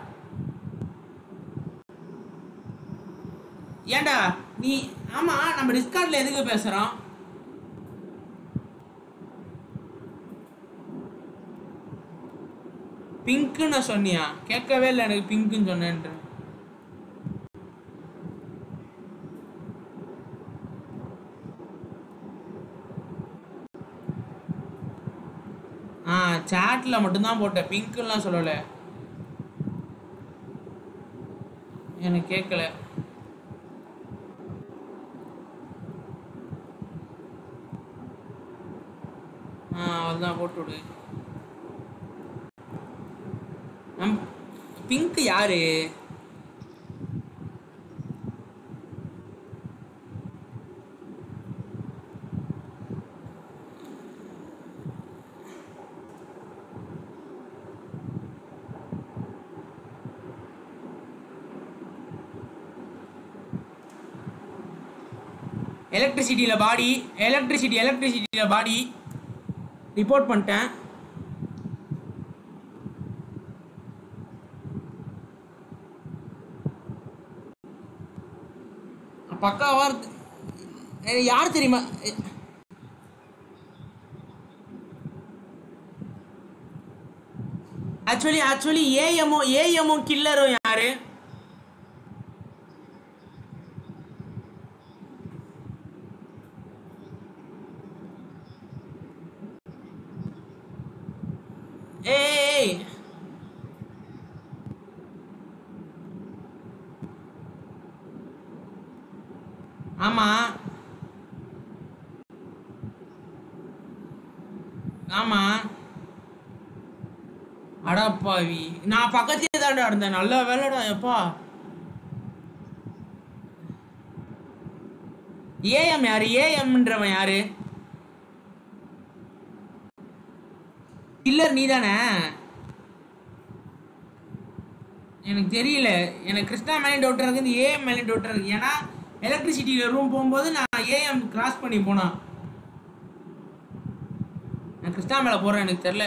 ஏன்டா நீ ஆமா நம்ம டிஸ்கார்ட்ல எதுக்கு பேசுறோம் பிங்க்குன்னு சொன்னியா கேட்கவே இல்லை எனக்கு பிங்க்குன்னு சொன்னேன்ட்டு ஆ சாட்ல மட்டும்தான் போட்டேன் பிங்க்குலாம் சொல்லலை எனக்கு கேட்கல ஆ அதுதான் போட்டு விடு நம் பிங்க் யாரு எலக்ட்ரிசிட்டியில் பாடி எலக்ட்ரிசிட்டி எலக்ட்ரிசிட்டியில் பாடி ரிப்போர்ட் பண்ணிட்டேன் பக்காவா இருக்கு ஏய், யார் தெரியுமா ஏ- ஆக்சுவலி ஆக்சுவலி ஏஎம்ஓ ஏஎம்ஓ கில்லரும் யாரு ஏய் ஏய், ஏய் ஆமா ஆமா அடப்பாவி நான் பக்கத்திலே தான்டா இருந்தேன் நல்ல வேலைடா எப்பா ஏஎம் யாரு ஏஎம்ன்றவன் யாரு கில்லர் நீ தானே எனக்கு தெரியல எனக்கு கிருஷ்ணா மேலே டவுட் இருக்கு இந்த ஏஎம் மேலே டவுட் இருக்கு ஏன்னா எலக்ட்ரிசிட்டியில் ரூம் போகும்போது நான் ஏஎம் கிராஸ் பண்ணி போனான் நான் கிருஷ்ணா மேலே போகிறேன் எனக்கு தெரில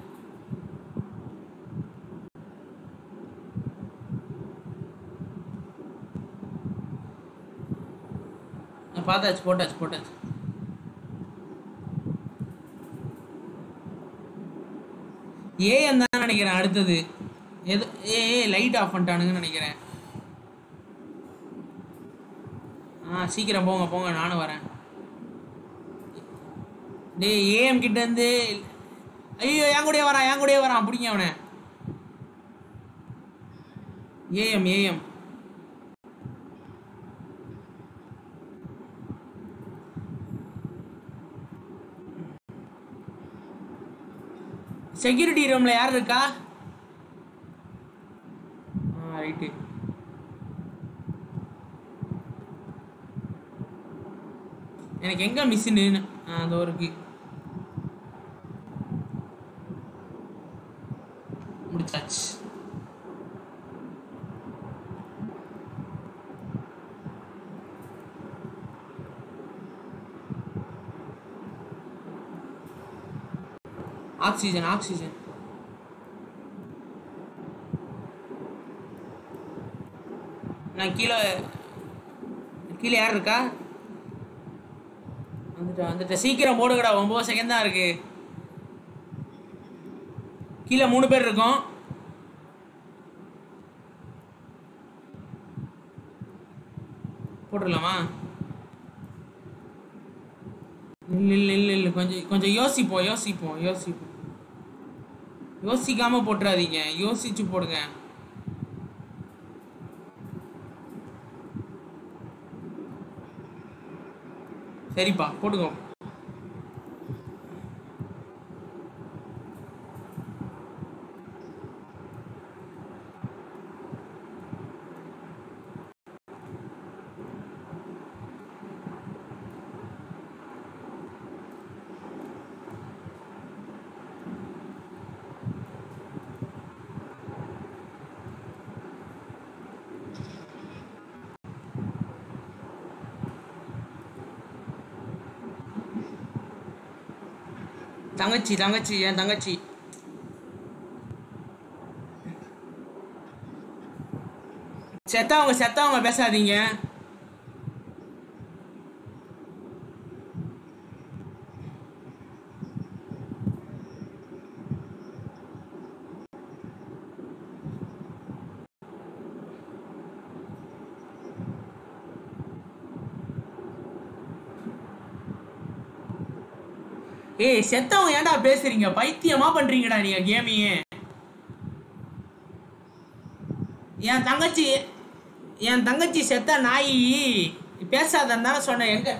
பார்த்தாச்சு போட்டாச்சு போட்டாச்சு ஏஎம் தான் நினைக்கிறேன் அடுத்தது எது ஏ லைட் ஆஃப் பண்ணிட்டானுங்கன்னு நினைக்கிறேன் ஆ சீக்கிரம் போங்க போங்க நானும் வரேன் டேய் ஏஎம் கிட்ட இருந்து ஐயோ என் கூடயே வரான் என் கூடயே வரான் பிடிங்க அவனை ஏஎம் ஏஎம் செக்யூரிட்டி ரூம்ல யார் இருக்கா ஆ ரைட்டு எனக்கு எங்க மிஸ்ஸுன்னு அதோ இருக்கு முடிச்சாச்சு ஆக்சிஜன் ஆக்சிஜன் நான் கீழே கீழே யார் இருக்கா வந்துட்டேன் வந்துட்டேன் சீக்கிரம் போடுங்கடா ஒம்பது செகண்ட் தான் இருக்கு கீழே மூணு பேர் இருக்கோம் போட்டுடலாமா இல்லை இல்லை இல்லை இல்லை கொஞ்சம் கொஞ்சம் யோசிப்போம் யோசிப்போம் யோசிப்போம் யோசிக்காம போட்டுறாதீங்க யோசிச்சு போடுங்க சரிப்பா போட்டுக்கோ தங்கச்சி தங்கச்சி என் தங்கச்சி செத்தவங்க செத்தவங்க பேசாதீங்க ஏய் செத்தவங்க ஏன்டா பேசுறீங்க பைத்தியமா பண்றீங்கடா நீங்க கேமியே என் தங்கச்சி என் தங்கச்சி செத்த நாய் பேசாதன்னு தானே சொன்னேன் எங்க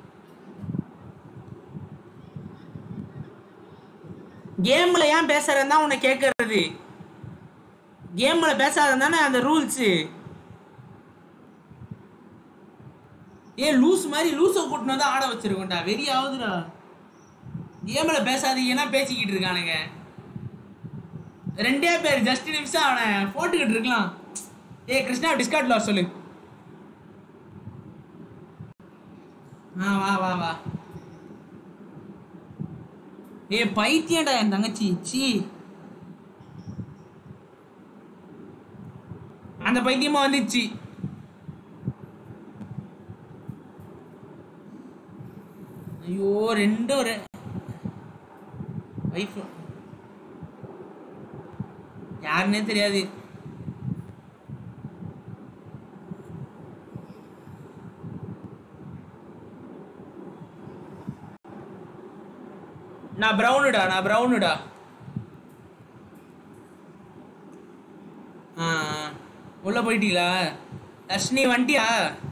கேம்ல ஏன் பேசுறேன்னு தான் உன்னை கேட்கறது கேம்ல பேசாதன்னு தானே அந்த ரூல்ஸு ஏ லூஸ் மாதிரி லூஸை கூட்டினு வந்து ஆட வச்சிருக்கோண்டா வெறி ஆகுதுடா கேம்ல பேசாதீங்கன்னா பேசிக்கிட்டு இருக்கானுங்க ரெண்டே பேர் ஜஸ்ட் நிமிஷம் அவனை போட்டுக்கிட்டு இருக்கலாம் ஏ கிருஷ்ணா டிஸ்கார்ட்ல வர சொல்லு ஆ வா வா வா ஏ பைத்தியம்டா என் தங்கச்சி சீ அந்த பைத்தியமா வந்துச்சு ஐயோ ரெண்டும் ஒரு வைஃப் யாருன்னே தெரியாது நான் ப்ரௌனுடா நான் ப்ரௌனுடா ஆ ஆ. உள்ள போயிட்டீங்களா தர்ஷினி வந்துட்டியா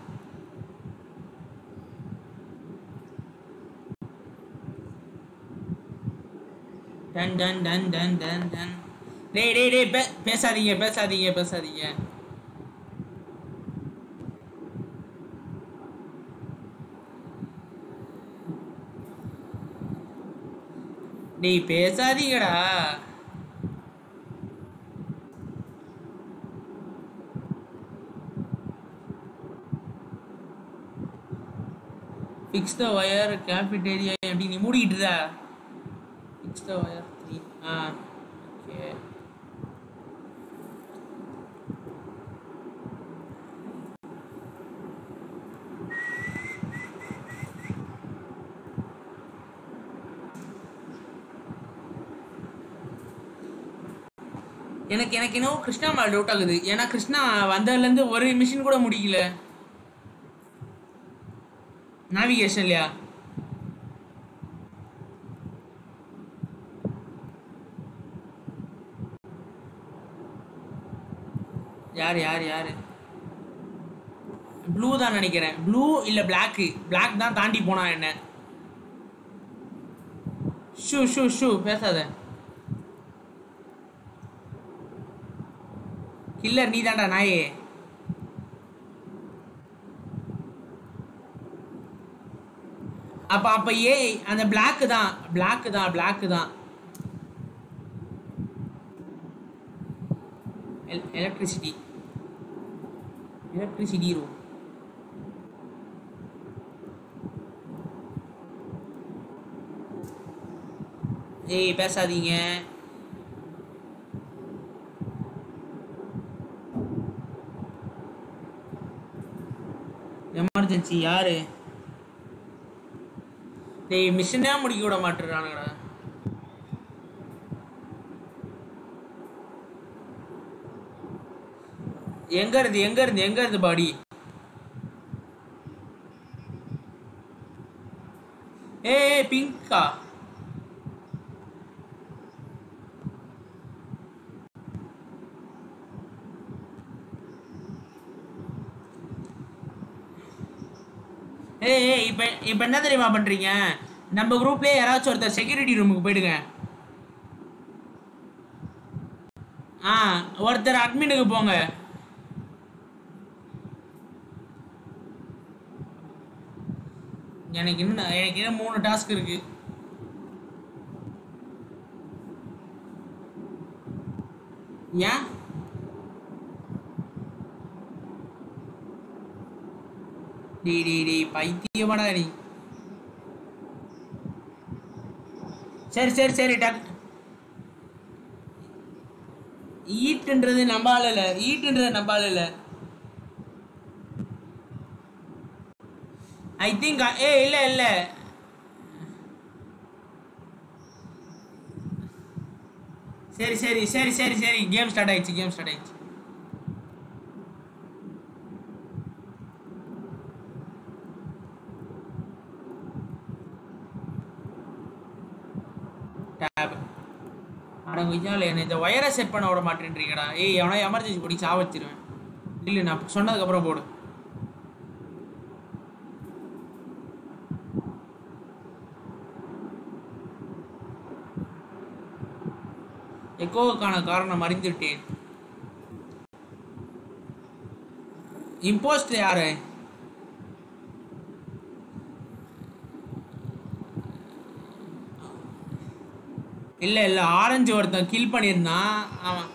done done done done done done டேய் டேய் டேய் பே பேசாதீங்க பேசாதீங்க பேசாதீங்க டேய் பேசாதீங்கடா ஃபிக்ஸ் த ஒயர் கேபிட்டேரியா எப்படி நீ மூடிக்கிட்டு இருக்க? ஃபிக்ஸ் த ஒயர் த்ரீ ஆ ஓகே எனக்கு எனக்கு என்னவோ கிருஷ்ணா மேல டவுட் ஆகுது ஏன்னா கிருஷ்ணா வந்ததுலேருந்து ஒரு மிஷின் கூட முடிக்கல நேவிகேஷன்லையா யார் யார் யார் ப்ளூ தான் நினைக்கிறேன் ப்ளூ இல்லை பிளாக்கு பிளாக் தான் தாண்டி போனா என்ன ஷூ ஷூ ஷூ பேசாத கில்லர் நீ தான்டா நாயே அப்ப அப்ப ஏ அந்த பிளாக் தான் பிளாக் தான் பிளாக் தான் எலக்ட்ரிசிட்டி எலக்ட்ரிசிட்டி ரூம் ஏய் பேசாதீங்க எமர்ஜென்சி யாரு டேய் மிஷினே முடிக்க விட மாட்டேறானுங்கடா எங்க இருந்து எங்க இருந்து எங்க இருந்து பாடி ஏய் பிங்கா ஏய் ஏய் இப்போ இப்போ என்ன தெரியுமா பண்றீங்க நம்ம குரூப்லயே யாராச்சும் ஒருத்தர் செக்யூரிட்டி ரூமுக்கு போயிடுங்க ஆ ஒருத்தர் அட்மினுக்கு போங்க எனக்கு இன்னும் எனக்கு இன்னும் மூணு டாஸ்க் இருக்கு ஏன் டேய் டேய் டேய் பைத்தியமாடா நீ சரி சரி சரி டக் ஈட்டுன்றது நம்ம ஆள் இல்ல ஈட்டுன்றது நம்ம ஆள் இல்ல ஐ திங்க் ஏ இல்ல இல்ல சரி சரி சரி சரி சரி கேம் ஸ்டார்ட் ஆயிடுச்சு கேம் ஸ்டார்ட் ஆயிடுச்சு டேப் அட கொய்யால என்ன இந்த ஒயரை செட் பண்ண விட மாட்டேன்றீங்கடா ஏய் எவனா எமர்ஜென்சி பிடி சாவச்சிருவேன் இல்லை நான் சொன்னதுக்கப்புறம் போடு எக்கோவுக்கான காரணம் அறிந்துவிட்டேன் இம்போஸ்ட் யாரு இல்ல இல்ல ஆரஞ்சு ஒருத்தன் கில் பண்ணியிருந்தான் அவன்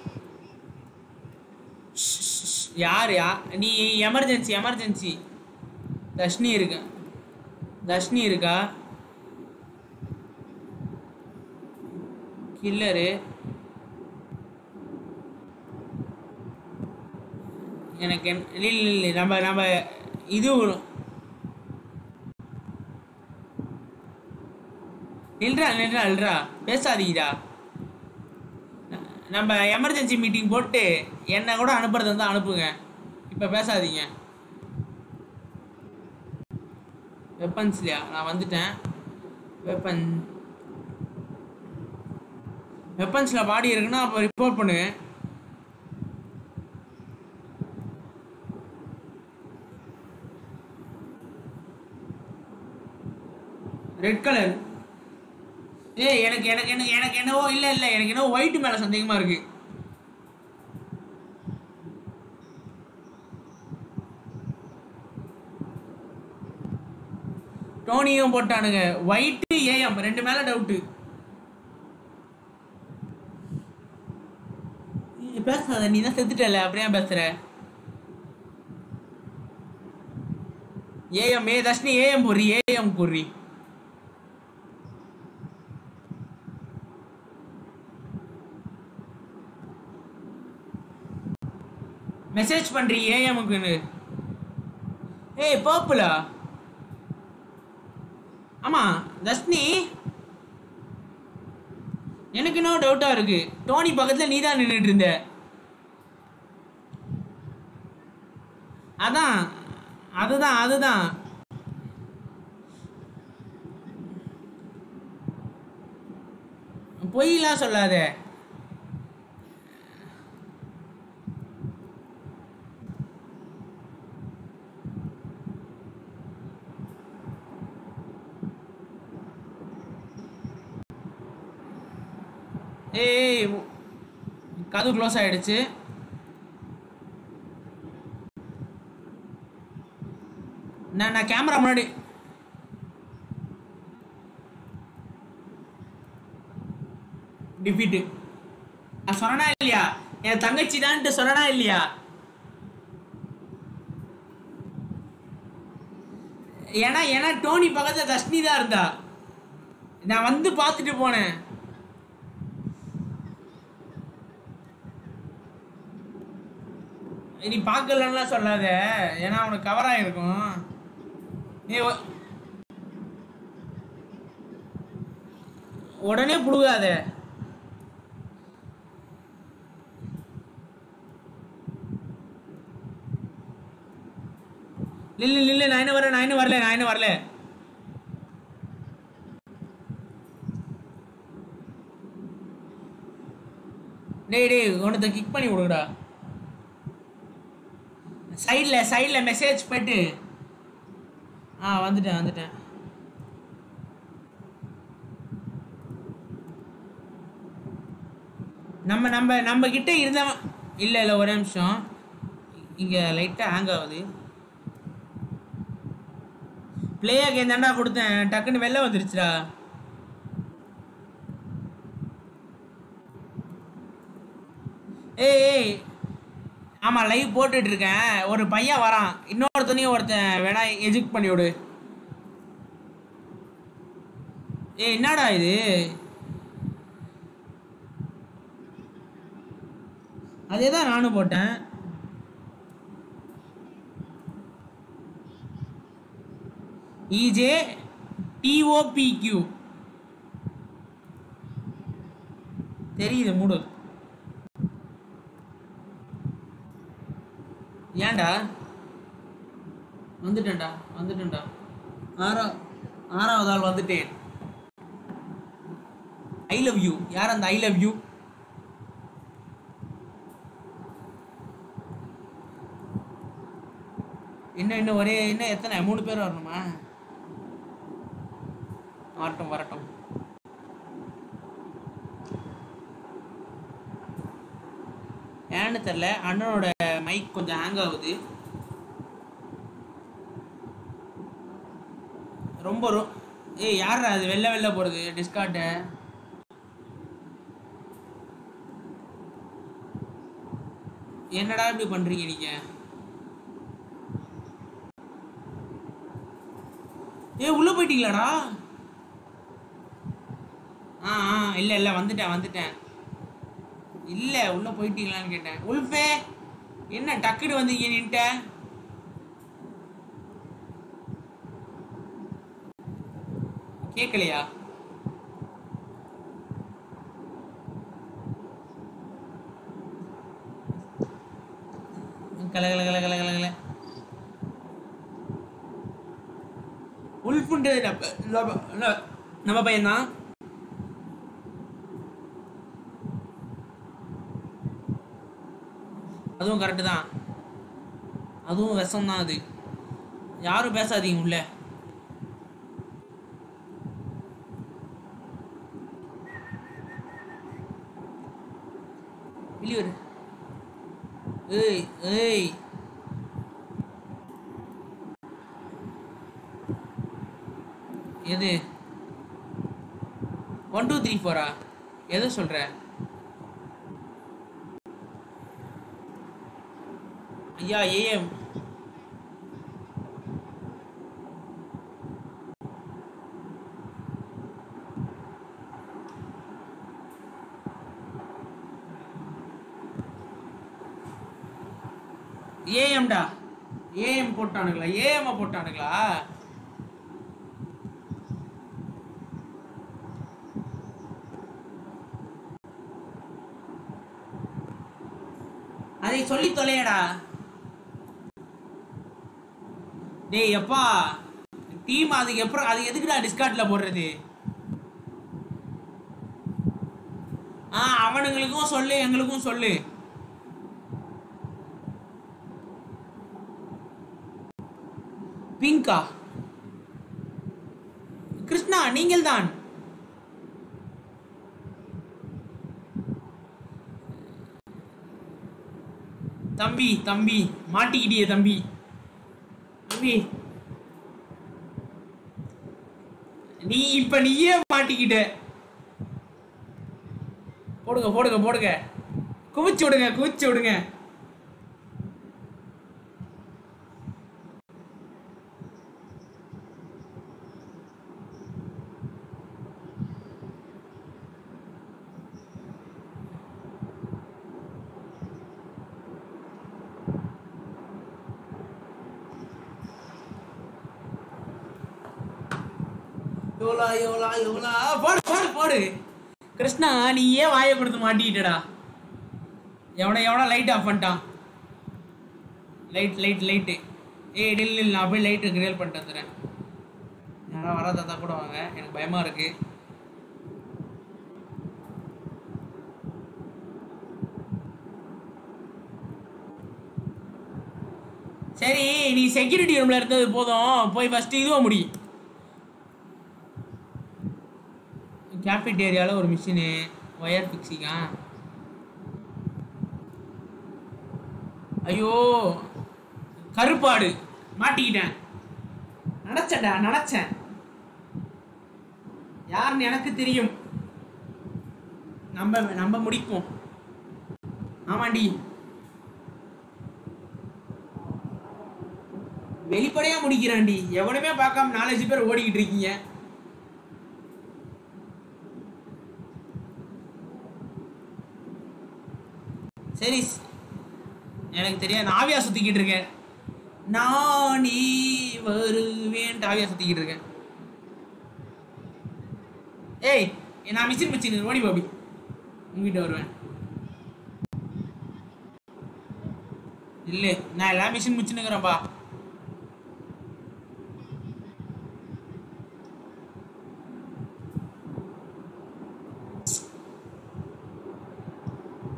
ஷ், ஷ், ஷ். யார் யா நீ எமர்ஜென்சி எமர்ஜென்சி தர்ஷினி இருக்கா தர்ஷினி இருக்கா கில்லரு எனக்கு என்ன- இல்ல இல்ல இல்ல நம்ம நம்ம இது நில்றா நில்றா நில்றா பேசாதீங்கடா ந- நம்ம எமர்ஜென்சி மீட்டிங் போட்டு என்ன கூட அனுப்புறது வந்து அனுப்புங்க இப்போ பேசாதீங்க வெப்பன்ஸ்லையா நான் வந்துட்டேன் வெப்பன் வெப்பன்ஸில் பாடி இருக்குன்னா அப்போ ரிப்போர்ட் பண்ணுங்க ரெட் கலர் ஏய் எனக்கு எனக்கு என்ன எனக்கு என்னவோ இல்லை இல்லை எனக்கு என்னவோ ஒயிட் மேலே சந்தேகமாக இருக்கு டோனியும் போட்டானுங்க ஒயிட்டு ஏஎம் ரெண்டு மேலே டவுட்டு பேசாத நீ தான் செத்துட்டல அப்படியே பேசுற ஏஎம் ஏ தர்ஷினி ஏஎம் போடுறி ஏஎம் போடுறி மெசேஜ் பண்றி ஏஎம்க்குன்னு ஏய் பர்பிளா ஆமா தர்ஷினி எனக்கு இன்னும் டவுட்டா இருக்கு டோனி பக்கத்துல நீ தான் நின்றுட்டு இருந்த அதான் அதுதான் அதுதான் பொய்லாம் சொல்லாத ஏய் கதவு க்ளோஸ் ஆயிடுச்சு நான் நான் கேமரா முன்னாடி டிஃபீட்டு நான் சொன்னா இல்லையா என் தங்கச்சி தான்ட்டு சொன்னா இல்லையா ஏன்னா ஏன்னா டோனி பக்கத்துல தர்ஷினி தான் இருந்தா நான் வந்து பார்த்துட்டு போனேன் நீ பார்க்கலன்னா சொல்லாத ஏன்னா அவனுக்கு கவர் ஆயிருக்கும் நீ ஒ- உடனே புடுகாத இல்ல இல்ல நான் என்ன வரல நான் என்ன வரல நான் என்ன வரல டேய் டேய் உனக்கு கிக் பண்ணி விடுங்கடா சைடில் சைடில் மெசேஜ் போயிட்டு ஆ வந்துட்டேன் வந்துட்டேன் நம்ம நம்ம நம்ம கிட்ட இருந்தவன் இல்லை இல்லை ஒரே நிமிஷம் இங்கே லைட்டாக ஹேங் ஆகுது பிளேயா கேம் தாண்டா கொடுத்தேன் டக்குன்னு வெளில வந்துருச்சுடா ஏய் ஏய் ஆமாம் லைவ் போட்டுட்டு இருக்கேன் ஒரு பையன் வரான் இன்னொருத்தனையும் ஒருத்தன் வேணா எஜுக் பண்ணி விடு ஏய் என்னடா இது அதே தான் நானும் போட்டேன் இஜே டிஓபிக்யூ தெரியுது மூடு ஏன்டா வந்துட்டேன்டா வந்துட்டேன்டா ஆறா ஆறாவது ஆள் வந்துட்டேன் ஐ லவ் யூ யார் அந்த ஐ லவ் யூ இன்னும் இன்னும் ஒரே இன்னும் எத்தனை மூணு பேர் வரணுமா வரட்டும் வரட்டும் ஏன்னு தெரில அண்ணனோட மைக் கொஞ்சம் ஹேங் ஆகுது ரொம்ப ரொ ஏய் யாரா அது வெள்ளை வெள்ளை போகிறது டிஸ்கார்ட்டை என்னடா இப்படி பண்றீங்க நீங்க ஏ உள்ள போயிட்டீங்களாடா ஆ ஆ இல்ல இல்ல வந்துட்டேன் வந்துட்டேன் இல்ல உள்ள போயிட்டீங்களான்னு கேட்டேன் உல்ஃபே என்ன டக்குனு வந்தீங்க நின்ட்ட கேட்கலையா கல கல கல கல கல கல உல்ஃபுன்றது நம்ம நம்ம- நம்ம- நம்ம பையன்தான் அதுவும் கரெக்டு தான் அதுவும் விஷம் தான் அது யாரும் பேசாதீங்க உள்ள வெளியே வரு ஏய் ஏய் எது ஒன் டூ த்ரீ ஃபோரா எதை சொல்ற ஐயா ஏஎம் ஏஎம்டா ஏஎம் போட்டானுங்களா ஏஎம் போட்டானுங்களா அதை சொல்லி தொலையடா டேய் எப்பா டீம் அதுக்கு எப்பறம் அது எதுக்குடா டிஸ்கார்ட்ல போடுறது ஆ அவனுங்களுக்கும் சொல்லு எங்களுக்கும் சொல்லு பிங்கா கிருஷ்ணா நீங்கள் தான் தம்பி தம்பி மாட்டிக்கிட்டியே தம்பி தம்பி நீ இப்ப நீயே மாட்டிக்கிட்ட போடுங்க போடுங்க போடுங்க குவிச்சு விடுங்க குவிச்சு விடுங்க யோலா யோலா யோலா போடு போடு போடு கிருஷ்ணா நீ ஏன் வாயை கொடுத்து மாட்டிக்கிட்டடா எவனை எவனா லைட் ஆஃப் பண்ணிட்டான் லைட் லைட் லைட்டு ஏய் நில் நில் நான் போய் லைட்டு கிரியல் பண்ணிட்டு வந்துடுறேன் யாரா வராதா கூட வாங்க எனக்கு பயமா இருக்கு சரி நீ செக்யூரிட்டி ரூம்ல இருந்தது போதும் போய் ஃபர்ஸ்ட் இதுவும் முடி கேபிட்டேரியாவில் ஒரு மிஷினு ஒயர் ஃபிக்ஸிங்கா ஐயோ கருப்பாடு மாட்டிக்கிட்டேன் நினச்சேன்டா நினச்சேன் யாருன்னு எனக்கு தெரியும் நம்ம நம்ம முடிப்போம் ஆமாண்டி வெளிப்படையா முடிக்கிறான்டி எவனுமே பார்க்காம நாலஞ்சு பேர் ஓடிக்கிட்டு இருக்கீங்க சரி ஸ்- எனக்கு தெரியாது நான் ஆவியா சுத்திக்கிட்டு இருக்கேன் நானே வருவேன் ஆவியா சுத்திக்கிட்டு இருக்கேன் ஏய் நான் மிச்சின் மிச்சின் ஓடி பாபி உங்ககிட்ட வருவேன் இல்லை நான் எல்லாம் மிஷின் முடிச்சுன்னுக்குறேன்ப்பா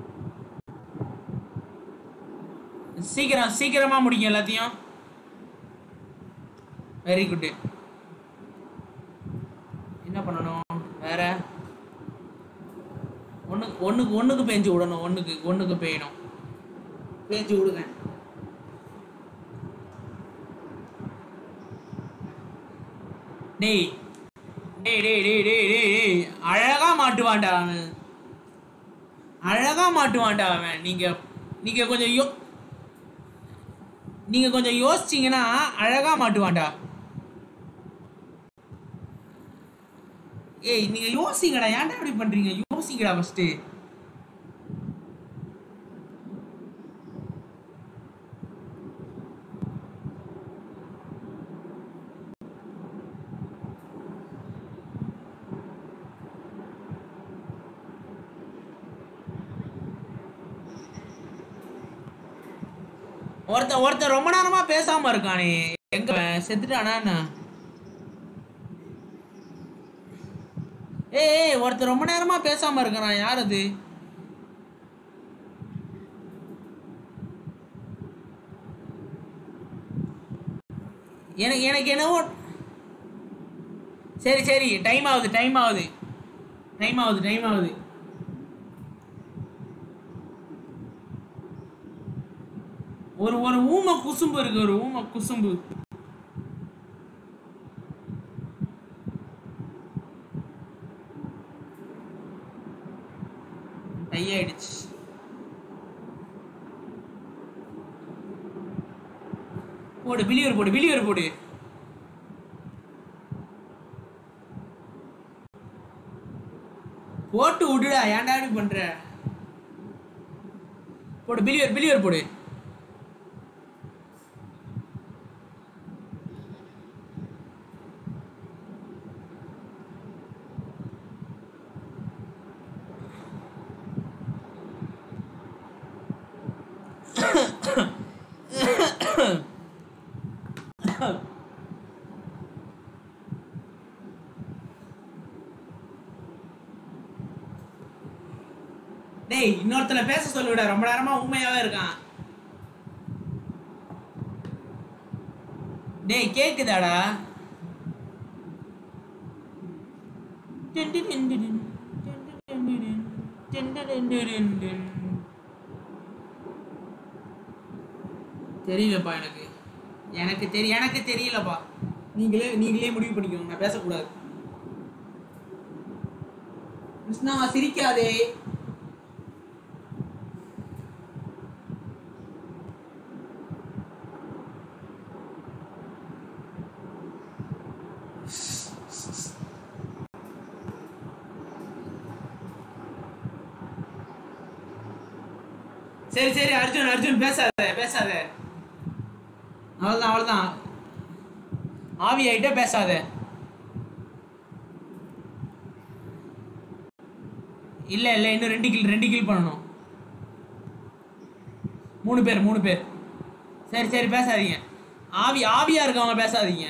சீக்கிரம் சீக்கிரமா முடிங்க எல்லாத்தையும் வெரி குட் என்ன பண்ணணும் வேற ஒண்ணுக்கு ஒண்ணுக்கு ஒண்ணுக்கு பேஞ்சு விடணும் ஒண்ணுக்கு ஒண்ணுக்கு பேயணும் பேஞ்சு விடுங்க டேய் டேய் டேய் டேய் டேய் டேய் டேய் அழகா மாட்டுவான்டா அவன் அழகா மாட்டுவான்டா அவன் நீங்க நீங்க கொஞ்சம் யோ நீங்க கொஞ்சம் யோசிச்சீங்கன்னா அழகா மாட்டுவான்டா ஏய் நீங்க யோசிங்கடா ஏன்டா இப்படி பண்றீங்க யோசிங்கடா ஃபர்ஸ்ட் ஒருத்தன் ஒருத்தன் ரொம்ப நேரமா பேசாம இருக்கானே எங்க அவன்? செத்துட்டானா என்ன ஏய் ஏய், ஒருத்தன் ரொம்ப நேரமா பேசாம இருக்கான் யார் அது எனக்கு எனக்கு என்னவோ சரி சரி டைம் ஆகுது டைம் ஆகுது டைம் ஆகுது டைம் ஆகுது ஒரு ஒரு ஊம குசும்பு இருக்கு ஒரு ஊம குசும்பு டை ஆயிடுச்சு போடு பிலியர் போடு பிலியர் போடு போட்டு விடுடா ஏன்டா இப்படி பண்ற போடு பிலியர் பிலியர் போடு டேய் இன்னொருத்தனை பேச சொல்லுடா ரொம்ப நேரமா உண்மையாவே இருக்கான் டேய் கேக்குதாடா தெரியலப்பா எனக்கு எனக்கு தெரிய எனக்கு தெரியலப்பா நீங்களே நீங்களே முடிவு பண்ணிக்கோங்க நான் பேசக்கூடாது கிருஷ்ணா சிரிக்காதே சரி சரி அர்ஜுன் அர்ஜுன் பேசாத பேசாத அவ்வளோதான் அவ்வளோதான் ஆவி ஆயிட்டே பேசாத இல்ல இல்ல இன்னும் ரெண்டு கில் ரெண்டு கில் பண்ணணும் மூணு பேர் மூணு பேர் சரி சரி பேசாதீங்க ஆவி ஆவியா இருக்கவங்க பேசாதீங்க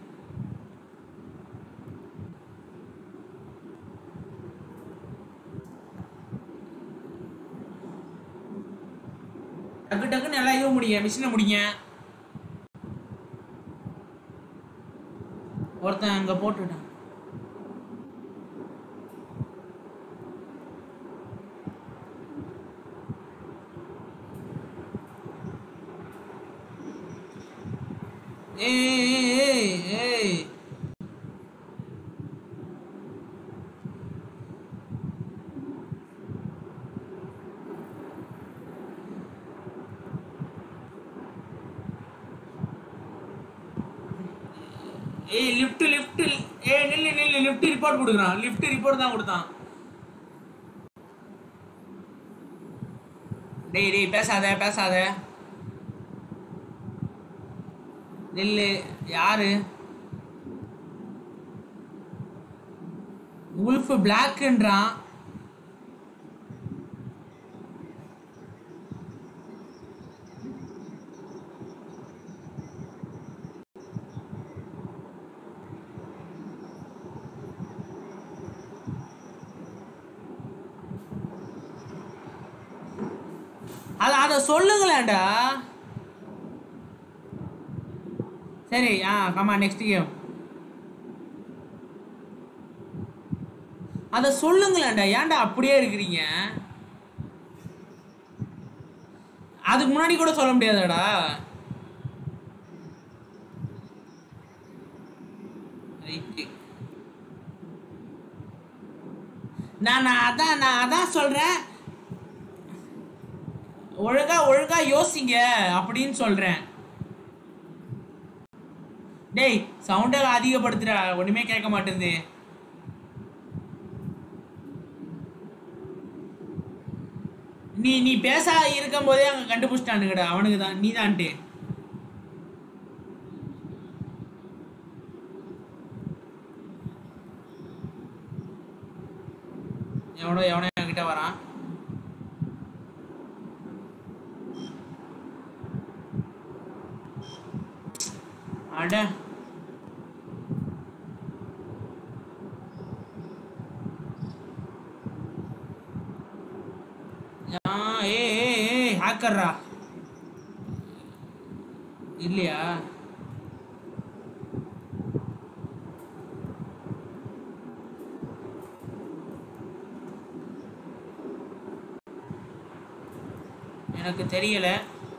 டக்கு டக்குன்னு எல்லா இதுவும் முடிங்க மிஷினை முடிங்க ஒருத்தன் அங்க போட்டுட்டான் ஏய் ஏய் ஏய் ஏய் ஏய் லிஃப்ட் லிஃப்ட் ஏய் நில்லு நில்லு லிஃப்ட் ரிப்போர்ட் கொடுக்குறான் லிஃப்ட் ரிப்போர்ட் தான் கொடுத்தான் டேய் டேய் பேசாத பேசாத நில்லு யாரு உல்ஃப் பிளாக்ன்றான் அத அத சொல்லுங்களேன்டா சரி ஆ கமா நெக்ஸ்ட் கேம் அதை சொல்லுங்களேன்டா ஏன்டா அப்படியே இருக்கிறீங்க அதுக்கு முன்னாடி கூட சொல்ல முடியாதாடா ரைட்டு நான் நான் அதான் நான் அதான் சொல்றேன் ஒழுங்கா ஒழுங்கா யோசிங்க அப்படின்னு சொல்றேன் டேய் சவுண்டை அதிகப்படுத்துடா ஒண்ணுமே கேட்க மாட்டேங்குது நீ நீ பேச இருக்கும் போதே அங்க கண்டுபிடிச்சிட்டானுங்கடா அவனுக்கு தான் நீ தான்ட்டு எவனோ எவனோ என்கிட்ட வரான் அட ஆ, ஏய் ஏய் ஏய் ஹேக்கர்ரா இல்லையா எனக்கு தெரியல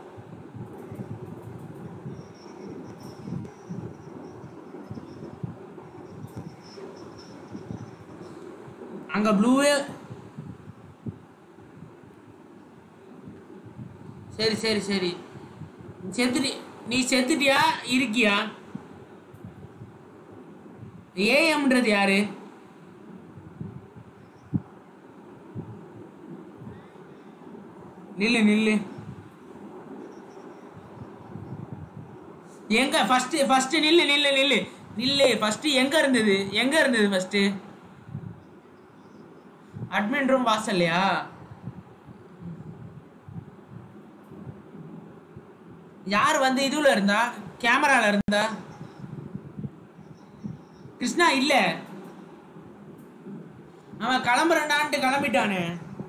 அங்க ப்ளூவே சரி சரி சரி செத்துட்டி நீ செத்துட்டியா இருக்கியா ஏஎம்ன்றது யாரு நில்லு நில்லு எங்க ஃபர்ஸ்ட் ஃபர்ஸ்ட் நில்லு நில்லு நில்லு நில்லு ஃபர்ஸ்ட் எங்க இருந்தது எங்க இருந்தது ஃபர்ஸ்ட் அட்மின் ரூம் வாசல்லையா யார் வந்து இதுல இருந்தா கேமரால இருந்தா கிருஷ்ணா இல்ல அவன் கிளம்புறேன்டான்ட்டு கிளம்பிட்டானே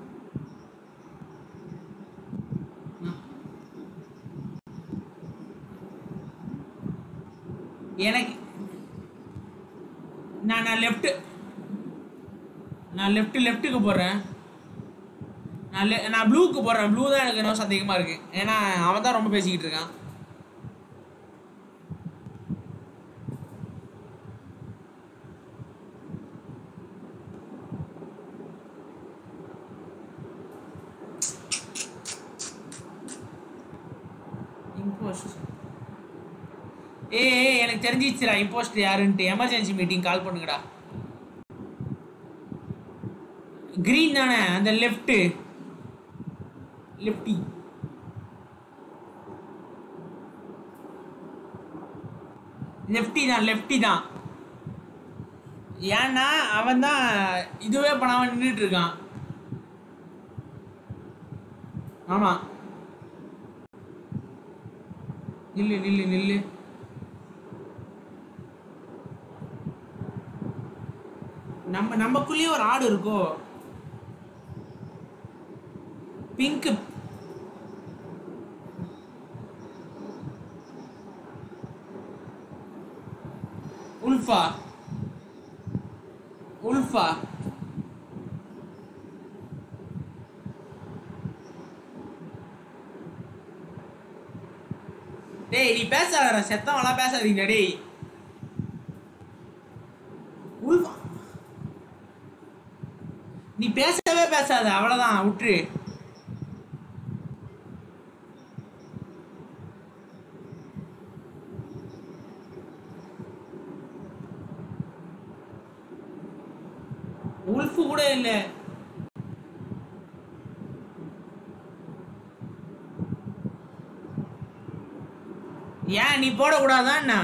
எனக்கு நான் நான் லெஃப்ட் நான் லெஃப்ட் லெஃப்ட்டுக்கு போடுறேன் நான் le- நான் ப்ளூக்கு போடுறேன் ப்ளூ தான் எனக்கு இன்னும் சந்தேகமா இருக்கு ஏன்னா அவன் தான் ரொம்ப பேசிக்கிட்டு இருக்கான் இம்போஸ்ட் ஏய் ஏய், எனக்கு தெரிஞ்சிச்சுடா இம்போஸ்ட் யாருன்ட்டு எமர்ஜென்சி மீட்டிங் கால் பண்ணுங்கடா கிரீன் தானே அந்த லெஃப்ட் லெஃப்டி லெஃப்டி தான் லெஃப்டி தான் ஏன்னா அவன் தான் இதுவே பண்ணாம நின்றுட்டு இருக்கான் ஆமா நில்லு நில்லு நில்லு நம்ம நமக்குள்ளேயே ஒரு ஆடு இருக்கோ பிங்க் உல்ஃபா உல்ஃபா டேய் நீ பேசாத செத்தவங்களாம் பேசாதீங்க டேய் உல்ஃபா நீ பேசவே பேசாத அவ்வளவுதான் விட்டுரு உல்ஃபு கூட இல்ல ஏன் நீ போடக்கூடாதான்னா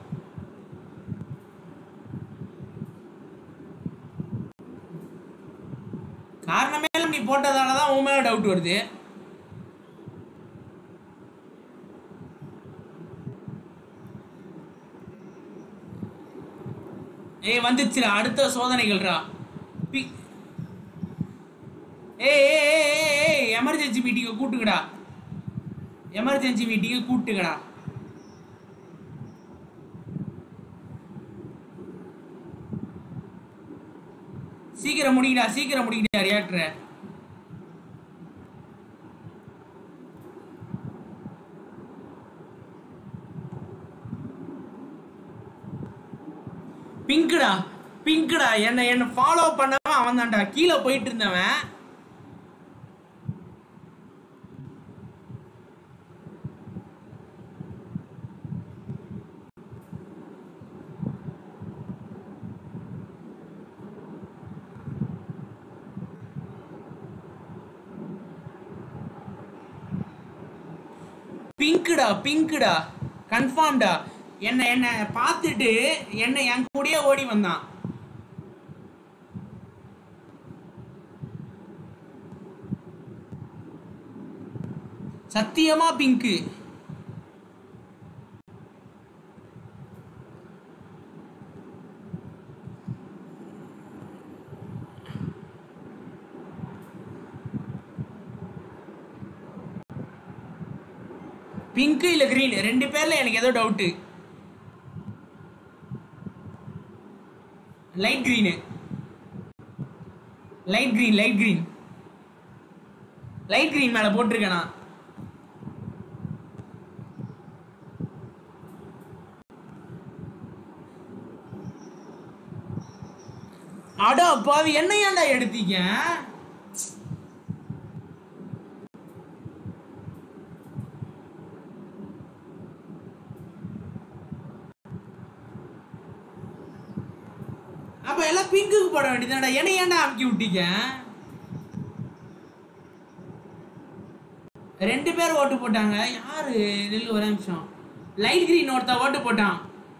காரணமே இல்லாம நீ போட்டதால தான் உன் மேல டவுட் வருது ஏய் வந்துச்சுடா அடுத்த சோதனைகள்ரா பி- ஏய் ஏய் ஏய், ஏய் ஏய் எமர்ஜென்சி மீட்டிங்கை கூட்டுங்கடா எமர்ஜென்சி மீட்டிங்கை கூட்டுங்கடா சீக்கிரம் முடிங்கடா சீக்கிரம் முடிங்கடா ரியாக்டரை பிங்க்குடா பிங்க்குடா என்ன என்ன ஃபாலோ பண்ணவன் அவன் தான்டா கீழே போயிட்டு இருந்தவன் பிங்க்குடா பிங்க்குடா கன்ஃபார்ம்டா என்ன என்ன பார்த்துட்டு என்ன என் கூடயே ஓடி வந்தான் சத்தியமா பிங்க்கு பிங்க் இல்ல கிரீன் ரெண்டு பேர்ல எனக்கு ஏதோ doubt light green light green light green light green மேல போட்டிருக்கேன் நான் அடா பாவி என்ன ஏன்டா எடுத்தீங்க அப்ப எல்லாம் பிங்குக்கு போட வேண்டியதுடா என்ன ஏன்டா அமுக்கி விட்டீங்க ரெண்டு பேர் ஓட்டு போட்டாங்க யாரு நில்லு ஒரு நிமிஷம் லைட் கிரீன் ஒருத்த ஓட்டு போட்டான்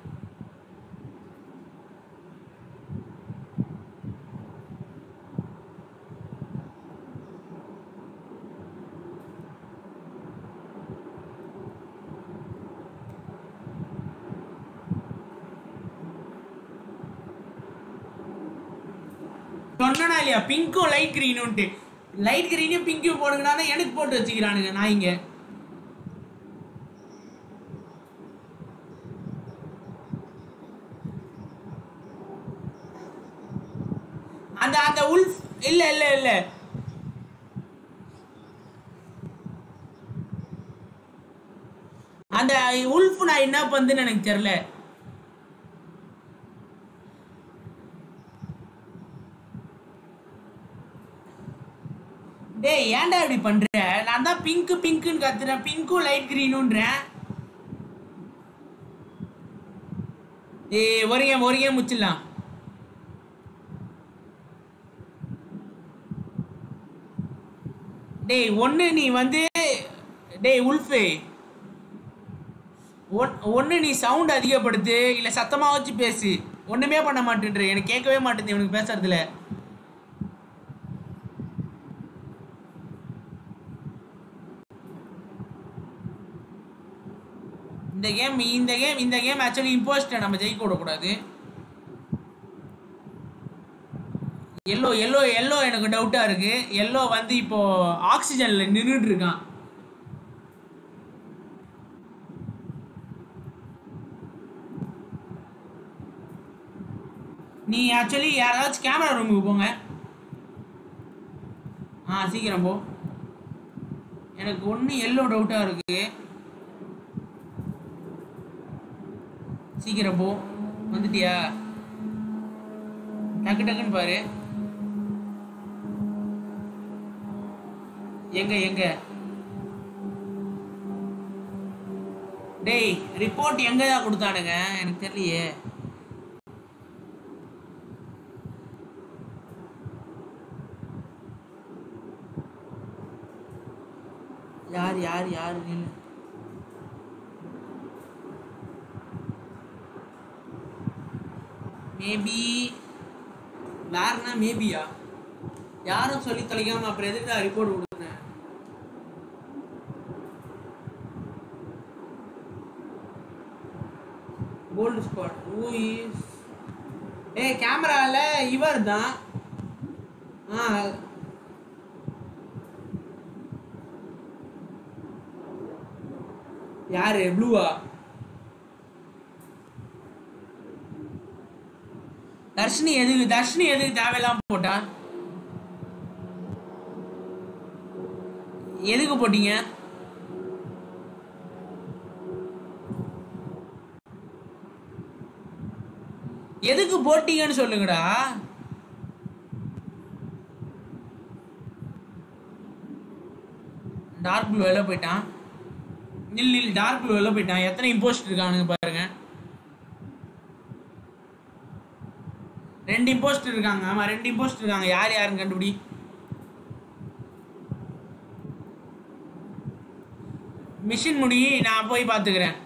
சொன்னா இல்லையா பிங்க்கும் லைட் கிரீனுன்ட்டு லைட் கிரீனையும் பிங்க்கும் போடுங்கடானா எனக்கு போட்டு வச்சுக்கிறானுங்க நான் இங்க அந்த அந்த உல்ஃப் இல்ல இல்ல இல்ல அந்த உல்ஃப் நான் என்ன பண்ணுன்னு எனக்கு தெரியல டேய் ஏன்டா இப்படி பண்ற நான் தான் பிங்க் பிங்க்னு கத்துறேன் பிங்க்கும் லைட் கிரீனுன்றேன் ஏய் ஒரு கேம் ஒரு கேம் முடிச்சிடலாம் டேய் ஒன்று நீ வந்து டேய் உல்ஃபு ஒன் ஒன்று நீ சவுண்ட் அதிகப்படுத்து இல்லை சத்தமாக வச்சு பேசு ஒன்றுமே பண்ண மாட்டேன்ற எனக்கு கேட்கவே மாட்டேங்குது இவனுக்கு பேசுறதுல இந்த கேம் இந்த கேம் இந்த கேம் ஆக்சுவலி இம்போஸ்ட் நம்ம ஜெயிக்க விடக்கூடாது எல்லோ எல்லோ எல்லோ எனக்கு டவுட்டா இருக்கு எல்லோ வந்து இப்போ ஆக்சிஜன்ல நின்றுட்டு இருக்கான் நீ ஆக்சுவலி யாராச்சும் கேமரா ரூமுக்கு போங்க ஆ சீக்கிரம் போ எனக்கு ஒன்று எல்லோ டவுட்டாக இருக்கு சீக்கிரம் போ வந்துட்டியா டக்கு டக்குன்னு பாரு எங்க எங்க டேய் ரிப்போர்ட் எங்க தான் கொடுத்தானுங்க எனக்கு தெரியலையே யார் யார் யார் நில்லு மேபி வேறனா மேபியா யாரும் சொல்லி தொலைக்காம அப்புறம் எதுக்கு ரிப்போர்ட் கொடுக்குறேன் gold spot who is a கேமரால இவர் தான் ஆ யாரு ப்ளூவா தர்ஷினி எதுக்கு தர்ஷினி எதுக்கு தேவையில்லாம போட்டா போட்டா எதுக்கு போட்டீங்க எதுக்கு போட்டீங்கன்னு சொல்லுங்கடா டார்க் ப்ளூ வெளில போயிட்டான் நில் நில் டார்க் ப்ளூ வெளில போயிட்டான் எத்தனை இம்போஸ்ட் இருக்கானுங்க பாருங்க ரெண்டு இம்போஸ்ட் இருக்காங்க ஆமா ரெண்டு இம்போஸ்ட் இருக்காங்க யார் யாருன்னு கண்டுபிடி மிஷின் முடி நான் போய் பார்த்துக்கிறேன்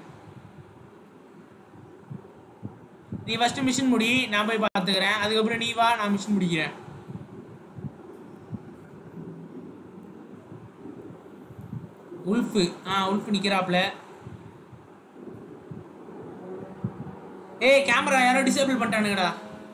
நீ ஃபர்ஸ்ட் மிஷின் முடி நான் போய் பார்த்துக்கிறேன் அதுக்கப்புறம் நீ வா நான் மிஷின் முடிக்கிறேன் உல்ஃபு ஆ உல்ஃபு நிற்கிறாப்புல ஏய் கேமரா யாரோ டிசேபிள் பண்ணிட்டானுங்கடா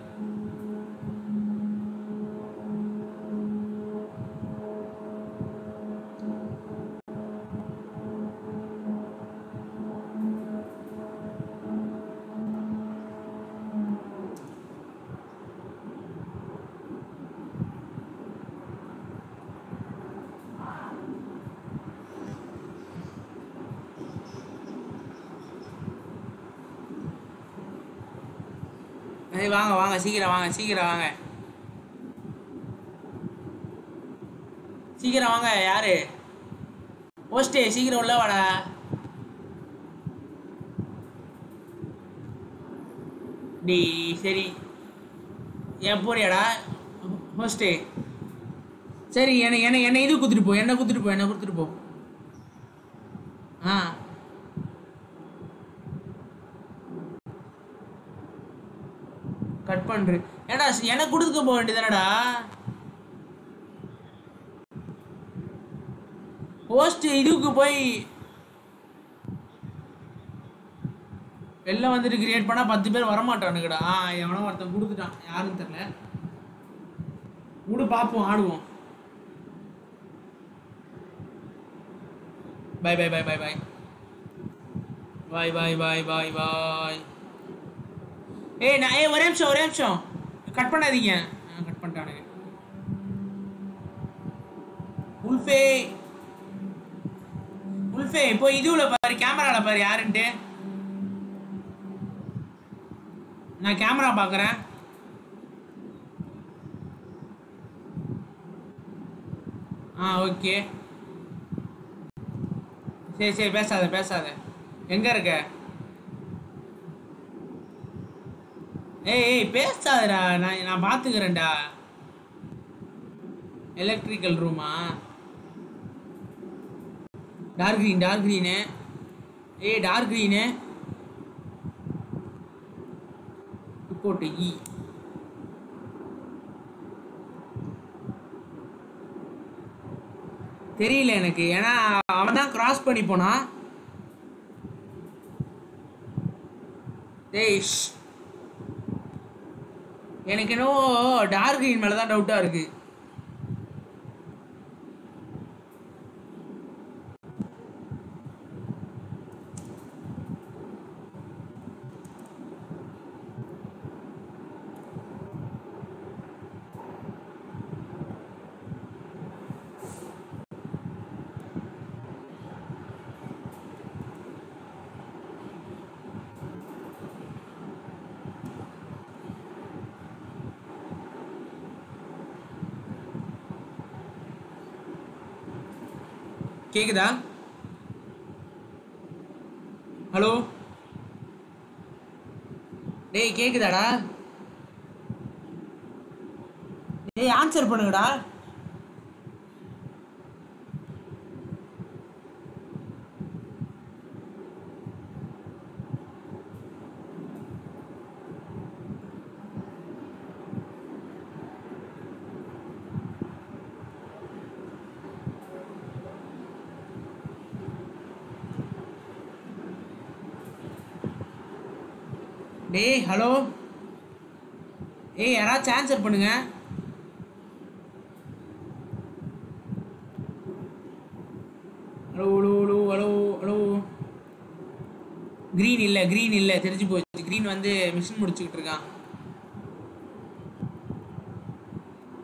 ஏய் வாங்க வாங்க சீக்கிரம் வாங்க சீக்கிரம் வாங்க சீக்கிரம் வாங்க யாரு போஸ்டே சீக்கிரம் உள்ள வாடா டி சரி ஏன் போறியாடா ஹோஸ்டே சரி என்னை என்னை என்னை இது குத்துட்டு போ என்ன குத்துட்டு போ என்ன குத்துட்டு போ ஆ கட் பண்று ஏடா எனக்கு கொடுக்க போக வேண்டியதானடா போஸ்ட் இதுக்கு போய் வெளில வந்துட்டு கிரியேட் பண்ணா பத்து பேர் வரமாட்டானுங்கடா ஆ எவனோ ஒருத்தன் கொடுத்துட்டான் யாருன்னு தெரியல விடு பார்ப்போம் ஆடுவோம் bye bye bye bye bye bye bye bye bye bye ஏய் நான் ஏய் ஒரே நிமிஷம் ஒரே நிமிஷம் கட் பண்ணாதீங்க கட் பண்ணிட்டானுங்க உல்ஃபே உல்ஃபே இப்போ இதுல பாரு கேமரால பாரு யாருன்ட்டு நான் கேமரா பார்க்குறேன் ஆ ஓகே சரி சரி பேசாத பேசாத எங்க இருக்க ஏய் ஏய் பேசாதடா நான் நான் பார்த்துக்கிறேன்டா எலக்ட்ரிக்கல் ரூமா டார்க் க்ரீன் டார்க் க்ரீனு ஏய் டார்க் க்ரீனு போட்டு இ தெரியல எனக்கு ஏன்னா அவன் தான் கிராஸ் பண்ணி போனான் டேய் ஷ். எனக்கு என்னவோ டார்க் கிரீன் மேலே தான் டவுட்டாக இருக்கு கேக்குதா ஹலோ டேய் கேக்குதாடா டேய் ஆன்சர் பண்ணுங்கடா டேய் ஹலோ ஏய் யாராச்சும் ஆன்சர் பண்ணுங்க hello hello hello hello hello green இல்லை க்ரீன் இல்லை தெரிஞ்சு போச்சு க்ரீன் வந்து மிஷின் முடிச்சுக்கிட்டு இருக்கான்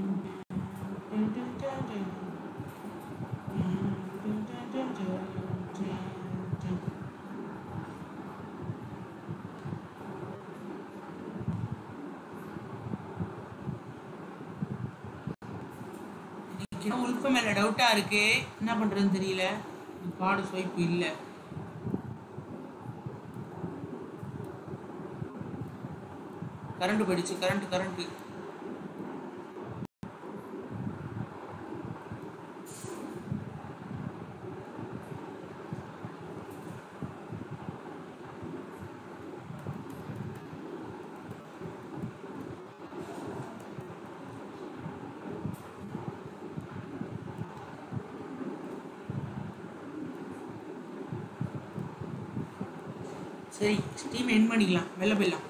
உல்ஃப மேல டவுட்டா இருக்கு என்ன பண்றதுன்னு தெரியல கார்டு ஸ்வைப் இல்ல கரண்ட் போயிடுச்சு கரண்ட் கரண்ட் சரி ஸ்டீம் என் பண்ணிக்கலாம் வெளில போயிடலாம்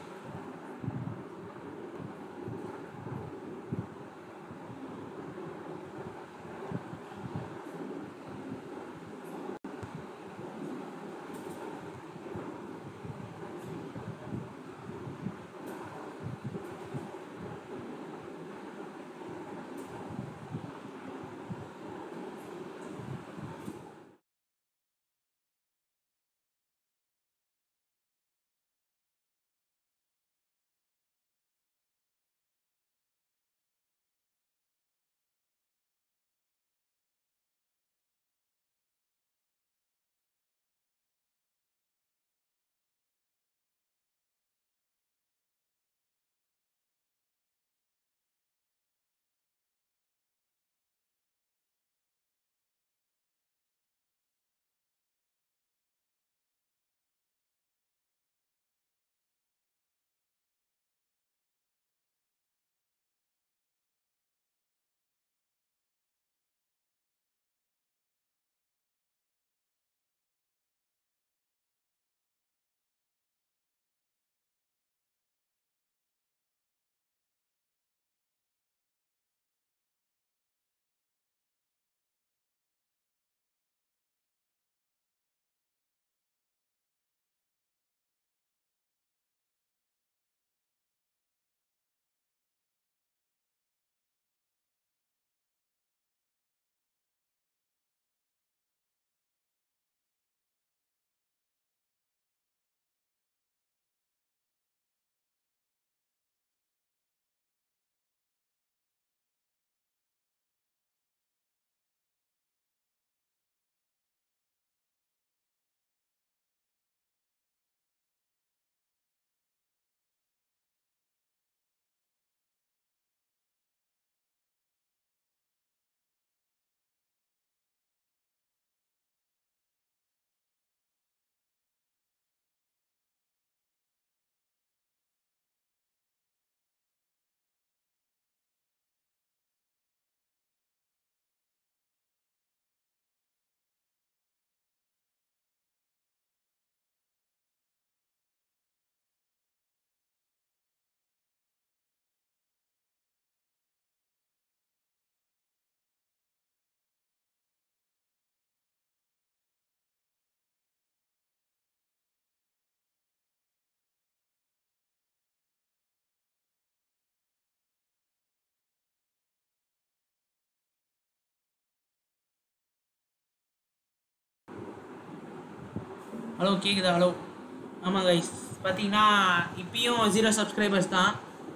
ஹலோ கேக்குதா ஹலோ ஆமாம் கைஸ் பார்த்தீங்கன்னா இப்பயும் ஜீரோ சப்ஸ்கிரைபர்ஸ் தான்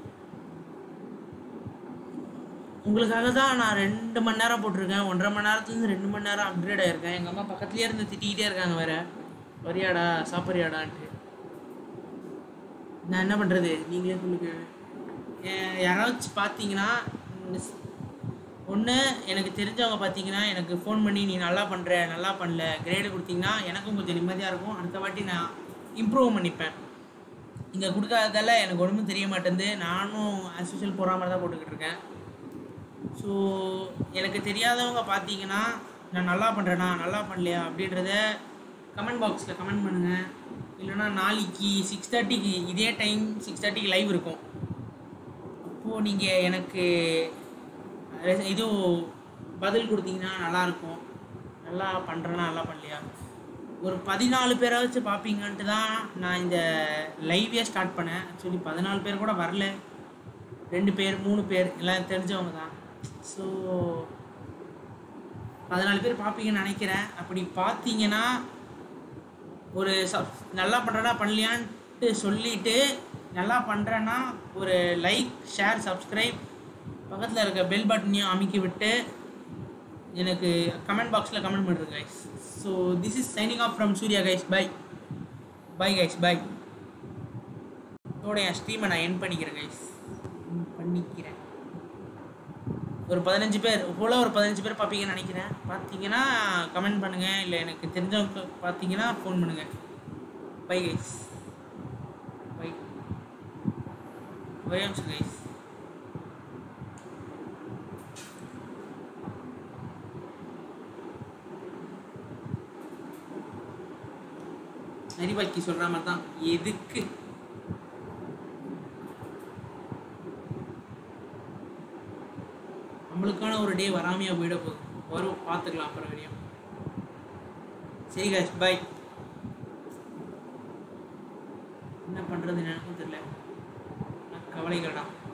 உங்களுக்காக தான் நான் ரெண்டு மணி நேரம் போட்டிருக்கேன் ஒன்றரை மணி நேரத்துலேருந்து ரெண்டு மணி நேரம் அப்கிரேட் ஆயிருக்கேன் எங்கள் அம்மா பக்கத்துலேயே இருந்து திட்டிக்கிட்டே இருக்காங்க வேற வரியாடா சாப்பிட்றியாடான்ட்டு நான் என்ன பண்ணுறது நீங்களே சொல்லுங்க ஏ- யாராச்சும் பார்த்தீங்கன்னா ஒன்று எனக்கு தெரிஞ்சவங்க பார்த்தீங்கன்னா எனக்கு ஃபோன் பண்ணி நீ நல்லா பண்ணுற நல்லா பண்ணல கிரேடு கொடுத்தீங்கன்னா எனக்கும் கொஞ்சம் நிம்மதியாக இருக்கும் அடுத்த வாட்டி நான் இம்ப்ரூவ் பண்ணிப்பேன் இங்கே கொடுக்காததால எனக்கு ஒன்றும் தெரிய மாட்டேங்குது நானும் ஆஸ் யூஷுவல் போகிற மாதிரி தான் போட்டுக்கிட்டு இருக்கேன் ஸோ எனக்கு தெரியாதவங்க பார்த்தீங்கன்னா நான் நல்லா பண்ணுறேனா நல்லா பண்ணலையா அப்படின்றத கமெண்ட் பாக்ஸில் கமெண்ட் பண்ணுங்கள் இல்லைன்னா நாளைக்கு சிக்ஸ் தேர்ட்டிக்கு இதே டைம் சிக்ஸ் தேர்ட்டிக்கு லைவ் இருக்கும் அப்போது நீங்கள் எனக்கு ரெ- இது பதில் கொடுத்தீங்கன்னா நல்லாயிருக்கும் நல்லா பண்ணுறேனா நல்லா பண்ணலையா ஒரு பதினாலு பேராச்சும் பார்ப்பீங்கன்ட்டு தான் நான் இந்த லைவே ஸ்டார்ட் பண்ணேன் ஆக்சுவலி பதினாலு பேர் கூட வரல ரெண்டு பேர் மூணு பேர் எல்லாம் தெரிஞ்சவங்க தான் ஸோ பதினாலு பேர் பார்ப்பீங்கன்னு நினைக்கிறேன் அப்படி பார்த்தீங்கன்னா ஒரு சப் நல்லா பண்ணுறேனா பண்ணலையான்ட்டு சொல்லிட்டு நல்லா பண்ணுறேன்னா ஒரு லைக் ஷேர் சப்ஸ்கிரைப் பக்கத்தில் இருக்க பெல் பட்டனையும் அமைக்கி விட்டு எனக்கு கமெண்ட் பாக்ஸில் கமெண்ட் பண்ணுறேன் guys so this is signing off from Surya guys bye bye guys bye இதோட என் ஸ்ட்ரீமை நான் என் பண்ணிக்கிறேன் கைஸ் பண்ணிக்கிறேன் ஒரு பதினஞ்சு பேர் போல ஒரு பதினஞ்சு பேர் பார்ப்பீங்கன்னு நினைக்கிறேன் பார்த்தீங்கன்னா கமெண்ட் பண்ணுங்கள் இல்லை எனக்கு தெரிஞ்சவங்க பார்த்தீங்கன்னா ஃபோன் பண்ணுங்கள் bye guys bye bye guys நரிபாக்கி சொல்ற மாதிரி தான் எதுக்கு நம்மளுக்கான ஒரு டே வராமையா போயிட போகுது வரும் பார்த்துக்கலாம் அப்புறம் வரையும் சரி காஷ் பாய் என்ன பண்றது எனக்கும் தெரியல நான் கவலைகள்டா